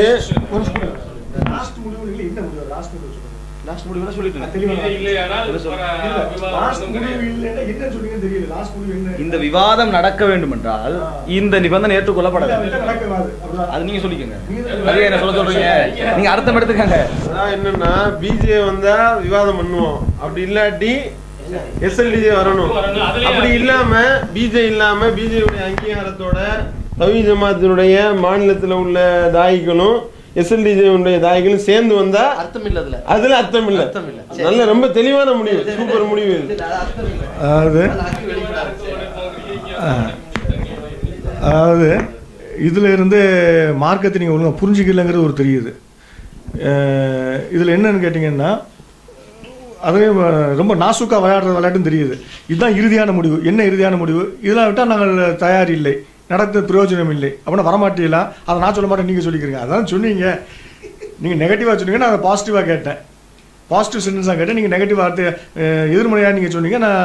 லாஸ்ட் முடிவுகள் என்ன முடிவு லாஸ்ட் முடிவு சொல்லுங்க லாஸ்ட் முடிவு சொல்லிட்டு தெளிவா இது இல்லையானால் இல்ல, வர இல்ல, விவாதம் லாஸ்ட் ஒண்ணும் முடிவு கிடையாது. இல்லைன்னா என்ன சொல்றீங்கன்னு தெரியல லாஸ்ட் முடிவு என்ன இந்த விவாதம் நடக்க வேண்டும் என்றால் இந்த நிபந்தனை இல்ல, ஏற்றுக்கொள்ளப்படாது அது நடக்காது அப்படிதான். அது நீங்க சொல்லிக்கங்க நீங்க அது என்ன சொல்ல சொல்றீங்க நீங்க அர்த்தம் எடுத்துக்கங்க அதான் என்னன்னா பிஜே வந்தா விவாதம் பண்ணுவோம் அப்படி இல்லாட்டி எஸ்எல்டிஜே வரணும் வரணும். அதுலயே அப்படி இல்லாம பிஜே இல்லாம பிஜேயுடைய அங்கீகாரத்தோட தவி ஜமாத்தினுடைய மாநிலத்துல உள்ள தாயிகளும் எஸ்எல்டிஜே உடைய தாயிகளும் சேர்ந்து வந்தா அர்த்தம் இல்ல அதுல அதுல அர்த்தம் இல்ல அர்த்தம் இல்ல. நல்ல ரொம்ப தெளிவான முடிவு சூப்பர் முடிவு இது அதாவது அதாவது இதில் இருந்து மார்க்கத்தை நீங்கள் ஒழுங்காக புரிஞ்சுக்கலங்கிறது ஒரு தெரியுது அஹ் இதுல என்னன்னு கேட்டிங்கன்னா அதே அஹ், ரொம்ப நாசுக்கா விளையாடுற விளையாட்டுன்னு தெரியுது இதுதான் இறுதியான முடிவு என்ன இறுதியான முடிவு இதெல்லாம் விட்டால் நாங்கள் தயார் இல்லை நடத்த பிரயோஜனம் இல்லை அப்படின்னா வரமாட்டீங்களா அதை நான் சொல்ல மாட்டேன் நீங்கள் சொல்லிக்கிறீங்க அதான் சொன்னீங்க நீங்கள் நெகட்டிவாக சொன்னீங்க நான் அதை பாசிட்டிவாக கேட்டேன் பாசிட்டிவ் சென்டென்ஸாக கேட்டேன் நீங்கள் நெகட்டிவ் வார்த்தை அஹ், எதிர்மறையாக நீங்கள் சொன்னீங்க நான்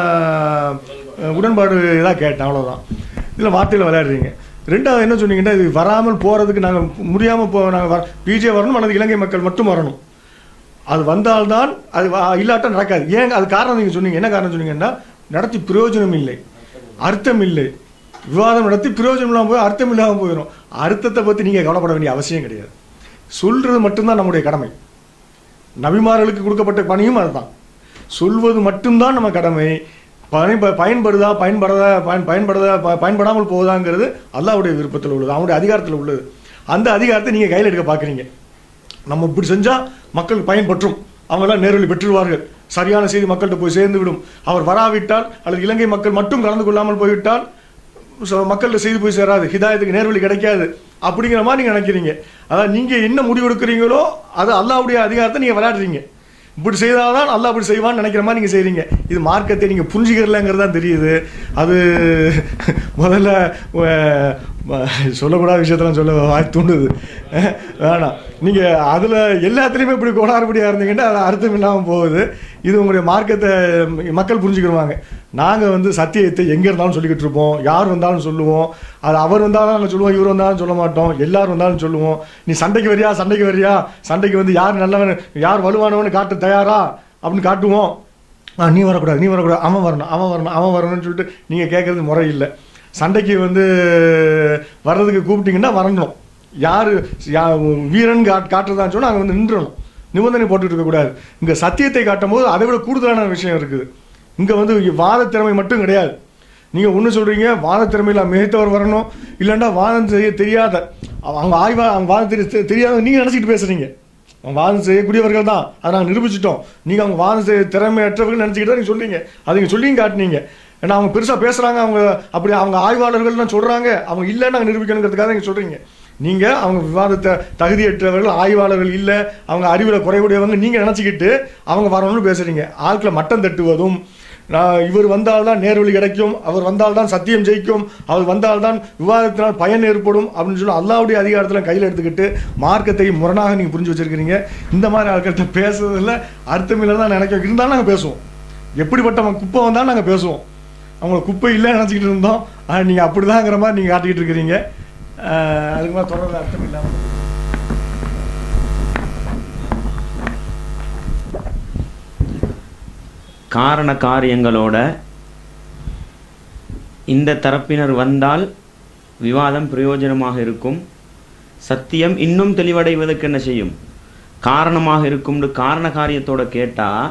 அஹ், உடன்பாடு இதாக கேட்டேன் அவ்வளோதான் இதில் வார்த்தையில் விளையாடுறீங்க ரெண்டாவது என்ன சொன்னீங்கன்னா இது வராமல் போகிறதுக்கு நாங்கள் முடியாமல் போ நாங்கள் வர பிஜே வரணும் அல்லது இலங்கை மக்கள் மட்டும் வரணும் அது வந்தால்தான் அது வ- இல்லாட்டா நடக்காது ஏன் அது காரணம் நீங்கள் சொன்னீங்க என்ன காரணம் சொன்னீங்கன்னா நடத்தி பிரயோஜனம் இல்லை அர்த்தம் இல்லை விவாதம் நடத்தி பிரயோஜனம் இல்லாமல் போய் அர்த்தம் இல்லாமல் போயிடும் அர்த்தத்தை பற்றி நீங்கள் கவலைப்பட வேண்டிய அவசியம் கிடையாது சொல்றது மட்டும்தான் நம்முடைய கடமை நபிமார்களுக்கு கொடுக்கப்பட்ட பணியும் அதுதான் சொல்வது மட்டும்தான் நம்ம கடமை பயன் பயன்படுதா பயன்படுதா பயன் பயன்படுதா ப- பயன்படாமல் போகுதாங்கிறது அல்லாஹ்வுடைய விருப்பத்தில் உள்ளது அவனுடைய அதிகாரத்தில் உள்ளது அந்த அதிகாரத்தை நீங்கள் கையில் எடுக்க பார்க்குறீங்க நம்ம இப்படி செஞ்சால் மக்கள் பயன்பற்றும் அவங்களாம் நேரில் பெற்றுருவார்கள் சரியான செய்தி மக்கள்கிட்ட போய் சேர்ந்து விடும் அவர் வராவிட்டால் அல்லது இலங்கை மக்கள் மட்டும் கலந்து கொள்ளாமல் போய்விட்டால் ச- மக்கள்கிட்ட செய்தி போய் சேராது ஹிதாயத்துக்கு நேர்வழி கிடைக்காது அப்படிங்கிற மாதிரி நீங்கள் நினைக்கிறீங்க அதாவது நீங்கள் என்ன முடிவு எடுக்கிறீங்களோ அது அல்லாஹ்வுடைய அதிகாரத்தை நீங்கள் விளையாடுறீங்க இப்படி செய்தால்தான் அல்லாஹ் இப்படி செய்வான்னு நினைக்கிற மாதிரி நீங்கள் செய்கிறீங்க இது மார்க்கத்தை நீங்கள் புரிஞ்சுக்கிறலங்கிறது தான் தெரியுது அது முதல்ல அஹ், ம- சொல்லக்கூடாத விஷயத்தெல்லாம் சொல்ல வாய் தூண்டுது அஹ், வேணாம் நீங்கள் அதில் எல்லாத்துலேயுமே இப்படி கோளாறுபடியாக இருந்தீங்கன்னா அது அர்த்தம் இல்லாமல் போகுது இது உங்களுடைய மார்க்கத்தை மக்கள் புரிஞ்சுக்கிடுவாங்க நாங்கள் வந்து சத்தியத்தை எங்கே இருந்தாலும் சொல்லிக்கிட்டு இருப்போம் யார் வந்தாலும் சொல்லுவோம் அது அவர் வந்தாலும் நாங்கள் சொல்லுவோம் இவர் வந்தாலும் சொல்ல மாட்டோம் எல்லாரும் வந்தாலும் சொல்லுவோம் நீ சண்டைக்கு வரியா சண்டைக்கு வரியா சண்டைக்கு வந்து யார் நல்லவன் யார் வலுவானவன்னு காட்ட தயாரா அப்படின்னு காட்டுவோம் ஆ நீ வரக்கூடாது நீ வரக்கூடாது அவன் வரணும் அவன் வரணும் அவன் வரணும்னு சொல்லிட்டு நீங்கள் கேட்குறது முறை இல்லை சண்டைக்கு வந்து வர்றதுக்கு கூப்பிட்டீங்கன்னா வரணும் யார் யா வீரன் காட் காட்டுறதான்னு சொன்னால் அங்கே வந்து நின்றணும் நிபந்தனை போட்டுட்டு இருக்கக்கூடாது இங்கே சத்தியத்தை காட்டும் போது அதை விட கூடுதலான விஷயம் இருக்குது இங்கே வந்து வாத திறமை மட்டும் கிடையாது நீங்கள் ஒன்று சொல்கிறீங்க வாத திறமையில் மிகைத்தவர் வரணும் இல்லைன்னா வாதம் செய்ய தெரியாத அவ- அவங்க ஆய்வா அவங்க வாதம் தெரிய தெ- தெரியாத நீங்கள் நினச்சிக்கிட்டு பேசுகிறீங்க அவங்க வாதம் செய்யக்கூடியவர்கள் தான் அதை நாங்கள் நிரூபிச்சிட்டோம் நீங்கள் அவங்க வாதம் செய்ய திறமையற்றவர்கள் நினச்சிக்கிட்டு தான் நீங்கள் சொல்றீங்க அதை நீங்கள் சொல்லியும் காட்டினீங்க ஏன்னா அவங்க பெருசாக பேசுகிறாங்க அவங்க அப்படி அவங்க ஆய்வாளர்கள்லாம் சொல்கிறாங்க அவங்க இல்லைன்னு நாங்கள் நிரூபிக்கணுங்கிறதுக்காக நீங்கள் சொல்கிறீங்க நீங்கள் அவங்க விவாதத்தை தகுதியற்றவர்கள் ஆய்வாளர்கள் இல்லை அவங்க அறிவில் குறைவுடையவங்க நீங்கள் நினச்சிக்கிட்டு அவங்க வரணும்னு பேசுகிறீங்க ஆட்களை மட்டம் தட்டுவதும் நான் இவர் வந்தால்தான் நேர்வழி கிடைக்கும் அவர் வந்தால்தான் சத்தியம் ஜெயிக்கும் அவர் வந்தால்தான் விவாதத்தினால் பயன் ஏற்படும் அப்படின்னு சொல்லி அல்லாவுடைய அதிகாரத்தில் கையில் எடுத்துக்கிட்டு மார்க்கத்தை முரணாக நீங்கள் புரிஞ்சு வச்சிருக்கிறீங்க இந்த மாதிரி ஆட்கள்கிட்ட பேசுறதுல அர்த்தமில்லை தான் நினைக்க இருந்தாலும் நாங்கள் பேசுவோம் எப்படிப்பட்ட குப்பை வந்தாலும் நாங்கள் பேசுவோம் அவங்கள குப்பை இல்லைன்னு நினச்சிக்கிட்டு இருந்தோம் ஆனால் நீங்கள் அப்படிதாங்கிற மாதிரி நீங்கள் காட்டிக்கிட்டு இருக்கிறீங்க ஆஹ் அதுக்கு மேலே தொடர்ந்து அர்த்தம் இல்லாமல் காரண காரியங்களோட இந்த தரப்பினர் வந்தால் விவாதம் பிரயோஜனமாக இருக்கும் சத்தியம் இன்னும் தெளிவடைவதற்கு என்ன செய்யும் காரணமாக இருக்கும்னு காரண காரியத்தோட கேட்டால்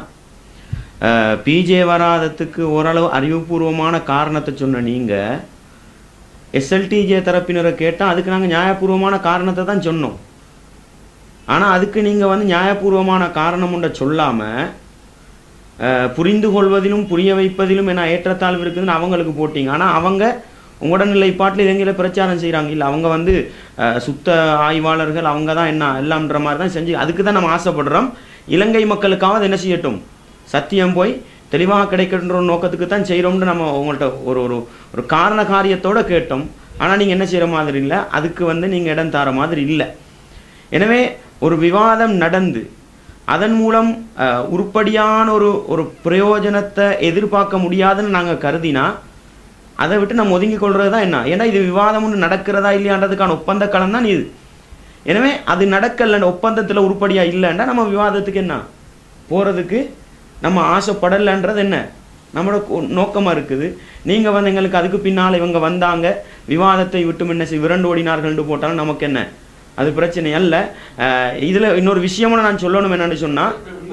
பிஜே வராதத்துக்கு ஓரளவு அறிவுபூர்வமான காரணத்தை சொன்ன நீங்கள் எஸ்எல்டிஜே தரப்பினரை கேட்டால் அதுக்கு நாங்கள் நியாயபூர்வமான காரணத்தை தான் சொன்னோம் ஆனால் அதுக்கு நீங்கள் வந்து நியாயபூர்வமான காரணம் ஒன்றை சொல்லாமல் அஹ், புரிந்து கொள்வதிலும் புரிய வைப்பதிலும் என்ன ஏற்றத்தாழ்வு இருக்குதுன்னு அவங்களுக்கு போட்டீங்க ஆனால் அவங்க உங்களோட நிலைப்பாட்டில் இலங்கையில் பிரச்சாரம் செய்கிறாங்க இல்லை அவங்க வந்து அஹ், சுத்த ஆய்வாளர்கள் அவங்க தான் என்ன எல்லாம்ன்ற மாதிரி தான் செஞ்சு அதுக்கு தான் நம்ம ஆசைப்படுறோம் இலங்கை மக்களுக்காவது என்ன செய்யட்டும் சத்தியம் போய் தெளிவாக கிடைக்கின்ற ஒரு நோக்கத்துக்கு தான் செய்கிறோம்னு நம்ம உங்கள்கிட்ட ஒரு ஒரு ஒரு காரண காரியத்தோடு கேட்டோம் ஆனால் நீங்கள் என்ன செய்கிற மாதிரி இல்லை அதுக்கு வந்து நீங்கள் இடம் தர மாதிரி இல்லை எனவே ஒரு விவாதம் நடந்து அதன் மூலம் அஹ், உருப்படியான ஒரு ஒரு பிரயோஜனத்தை எதிர்பார்க்க முடியாதுன்னு நாங்கள் கருதினா அதை விட்டு நம்ம ஒதுங்கி கொள்றது தான் என்ன ஏன்னா இது விவாதம் ஒன்று நடக்கிறதா இல்லையான்றதுக்கான ஒப்பந்த களம் தான் இது எனவே அது நடக்கல ஒப்பந்தத்தில் உருப்படியா இல்லைன்னா நம்ம விவாதத்துக்கு என்ன போகிறதுக்கு நம்ம ஆசைப்படலைன்றது என்ன நம்மளோட கோ- நோக்கமா இருக்குது நீங்க வந்து எங்களுக்கு அதுக்கு பின்னால் இவங்க வந்தாங்க விவாதத்தை விட்டு என்ன செய் விரண்டு ஓடினார்கள்னு போட்டாலும் நமக்கு என்ன அது பிரச்சனை அல்ல அஹ் இதுல இன்னொரு விஷயமும் நான் சொல்லணும் என்னன்னு சொன்னா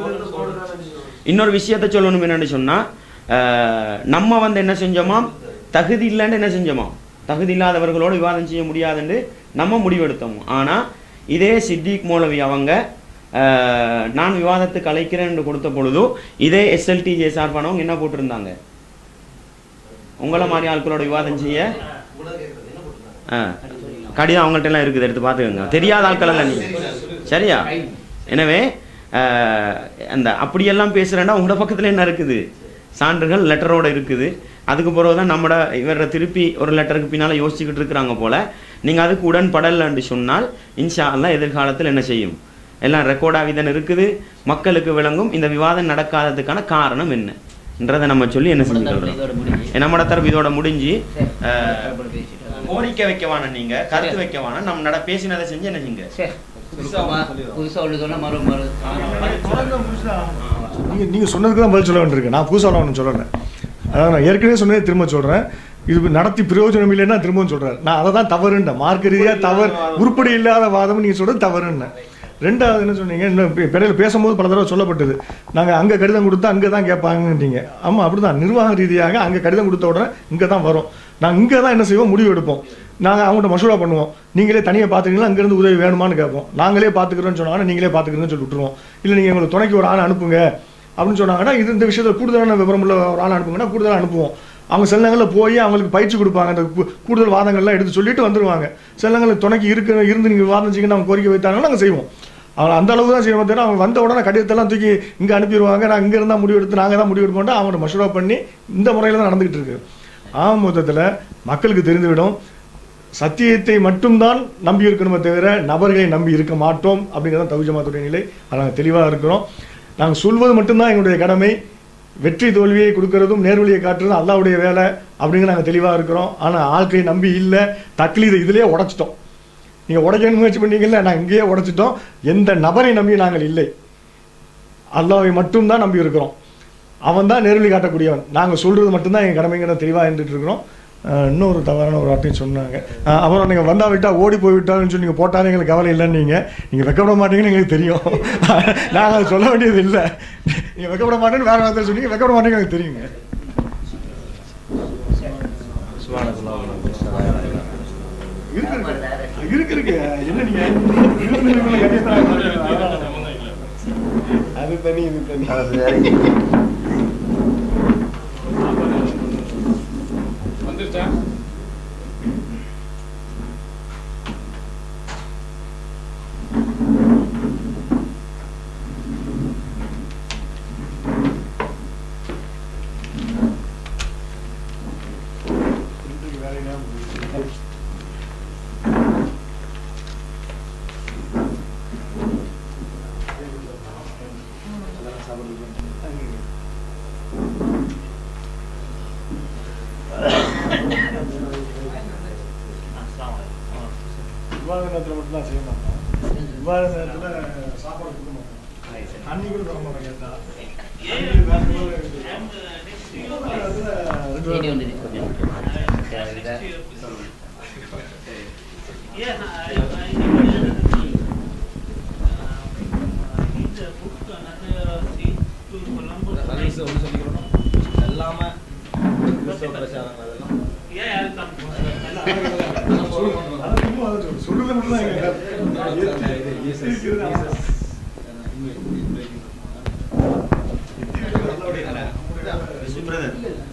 இன்னொரு விஷயத்தை சொல்லணும் என்னன்னு சொன்னா அஹ் நம்ம வந்து என்ன செஞ்சோமா தகுதி இல்லைன்னு என்ன செஞ்சோமா தகுதி இல்லாதவர்களோடு விவாதம் செய்ய முடியாதுன்னு நம்ம முடிவெடுத்தோம் ஆனா இதே சித்திக் மௌலவி அவங்க அஹ், நான் விவாதத்துக்கு அழைக்கிறேன் என்று கொடுத்த பொழுது இதே எஸ்எல்டிஜே சார்பானவங்க என்ன போட்டிருந்தாங்க உங்களை மாதிரி ஆட்களோட விவாதம் செய்ய ஆ கடிதம் அவங்கள்ட்ட எல்லாம் இருக்குது எடுத்து பார்த்துக்கோங்க தெரியாத ஆட்கள் எல்லாம் நீங்க சரியா எனவே அஹ், அந்த அப்படியெல்லாம் பேசுகிறேன்னா உங்களோட பக்கத்தில் என்ன இருக்குது சான்றுகள் லெட்டரோட இருக்குது அதுக்கு பிறகு தான் நம்மட இவரை திருப்பி ஒரு லெட்டருக்கு பின்னால் யோசிச்சுக்கிட்டு இருக்கிறாங்க போல நீங்கள் அதுக்கு உடன்படலைன்னு சொன்னால் இன்ஷா அல்லாஹ் எதிர்காலத்தில் என்ன செய்யும் எல்லாம் ரெக்கார்டாகி தானே இருக்குது மக்களுக்கு விளங்கும் இந்த விவாதம் நடக்காததுக்கான காரணம் என்னன்றதை நம்ம சொல்லி என்ன செஞ்சுக்கிறோம் நம்மட தரப்பு இதோட முடிஞ்சு அஹ், கோரிக்கை வைக்க வேணாம் நீங்க கருத்து வைக்க வேணாம் நம்ம நட பேசினதை செஞ்சு என்ன செய்யுங்க புதுசா ஒன்று சொன்னா மறு மறு நீங்கள் நீங்கள் சொன்னதுக்கு தான் பதில் சொல்ல வேண்டியிருக்கு நான் புதுசாக ஒன்று சொல்கிறேன் அதான் நான் ஏற்கனவே சொன்னதே திரும்ப சொல்கிறேன் இது நடத்தி பிரயோஜனம் இல்லைன்னா திரும்பவும் சொல்கிறேன் நான் அதை தான் தவறுன்றேன் மார்க்க ரீதியாக தவறு உருப்படி இல்லாத வாதம் நீங்கள் சொல்கிறது தவறுன்னேன் ரெண்டாவது என்ன சொன்னீங்க இன்னும் இப்ப இடையில பேசும்போது பல தடவை சொல்லப்பட்டது நாங்கள் அங்கே கடிதம் கொடுத்தா அங்கே தான் கேட்பாங்கன்றீங்க ஆமாம் அப்படி தான் நிர்வாக ரீதியாக அங்கே கடிதம் கொடுத்த உடனே இங்கே தான் வரும் நாங்கள் இங்கே தான் என்ன செய்வோம் முடிவு எடுப்போம் நாங்கள் அவங்கள்ட்ட மசூரா பண்ணுவோம் நீங்களே தனியாக பார்த்துக்கிறீங்களா அங்கேருந்து உதவி வேணுமான்னு கேட்போம் நாங்களே பார்த்துக்கிறோன்னு சொன்னாங்கன்னா நீங்களே பார்த்துக்கிறேன்னு சொல்லி விட்டுருவோம் இல்லை நீங்கள் எங்களுக்கு துணைக்கு ஒரு ஆள் அனுப்புங்க அப்படின்னு சொன்னாங்கன்னா இது இந்த விஷயத்தில் கூடுதலான விவரம் உள்ள ஒரு ஆள் அனுப்புங்கன்னா கூடுதலாக அனுப்புவோம் அவங்க சில நேரங்களில் போய் அவங்களுக்கு பயிற்சி கொடுப்பாங்க அந்த கூ- கூடுதல் வாதங்கள்லாம் எடுத்து சொல்லிட்டு வந்துருவாங்க சில நேரங்களில் துணைக்கு இருக்கு இருந்து நீங்கள் வாதம் செய்யுங்க அவங்க கோரிக்கை வைத்தாங்கன்னா நாங்கள் செய்வோம் அவங்க அந்த அளவு தான் செய்வோம் தவிர அவங்க வந்த உடனே கடிதத்தெல்லாம் தூக்கி இங்கே அனுப்பிடுவாங்க நான் இங்கே இருந்தால் முடிவு எடுத்து நாங்கள் தான் முடிவு எடுப்போம்ட்டு அவங்களோட மசூரா பண்ணி இந்த முறையில் தான் நடந்துகிட்டு இருக்கு ஆக மொத்தத்தில் மக்களுக்கு தெரிந்துவிடும் சத்தியத்தை மட்டும்தான் நம்பி இருக்கணுமே தவிர நபர்களை நம்பி இருக்க மாட்டோம் அப்படிங்கிறத தகுஜமாத்துடைய நிலை அதை நாங்கள் தெளிவாக இருக்கிறோம் நாங்கள் சொல்வது மட்டும்தான் எங்களுடைய கடமை வெற்றி தோல்வியை கொடுக்கறதும் நேர்வழியை காட்டுறதும் அல்லாவுடைய வேலை அப்படிங்கிற நாங்கள் தெளிவாக இருக்கிறோம் ஆனால் ஆட்களை நம்பி இல்லை தக்லீதை இதிலேயே உடைச்சிட்டோம் நீங்கள் உடைக்கணும்னு முயற்சி பண்ணீங்கல்ல நாங்கள் இங்கேயே உடைச்சிட்டோம் எந்த நபரை நம்பி நாங்கள் இல்லை அல்லாவை மட்டும்தான் நம்பி இருக்கிறோம் அவன் தான் நேர்வழி காட்டக்கூடியவன் நாங்கள் சொல்கிறது மட்டும்தான் எங்கள் கடமைங்கிறத தெளிவாக இருந்துட்டு இருக்கிறோம் அஹ் இன்னொரு தவறான ஒரு வார்த்தையும் சொன்னாங்க அஹ் அப்புறம் நீங்கள் வந்தா விட்டா ஓடி போய் விட்டாலும் சொல்லி நீங்கள் போட்டாலும் எங்களுக்கு கவலை இல்லைன்னு நீங்கள் நீங்கள் வெக்கப்பட மாட்டீங்கன்னு எங்களுக்கு தெரியும் நாங்கள் அதை சொல்ல வேண்டியது இல்லை நீங்கள் வெக்கப்பட மாட்டேன்னு வேறு வார்த்தை சொன்னீங்க வெக்கப்பட மாட்டேங்க எனக்கு தெரியுங்க இருக்கு இருக்கு இருக்கு என்ன நீங்க விருந்தினர்களை கண்டிப்பா அது தனி இது தனி வந்துருச்சா விவாத நேரத்தில் மட்டும் தான் செய்ய மாட்டோம் விவாத நேரத்தில் சாப்பாடு கொடுக்க மாட்டோம் தண்ணி கூட தர மாட்டோம் கேட்டா தண்ணி வேற மாதிரி இருக்கு. அதுல ரெண்டு வீடியோ பேரும் வந்து கொஞ்சம் ஹதீஸ் ஒன்று சொல்லிக்கிறோம் எல்லாம கிறிஸ்தவ பிரச்சாரங்கள் அதெல்லாம் அது சும்மா அதை சொல்லு. சொல்றது மட்டும் தான் எங்க கருத்து. இருக்கிறது அவ்வளவுதான். பிரதர்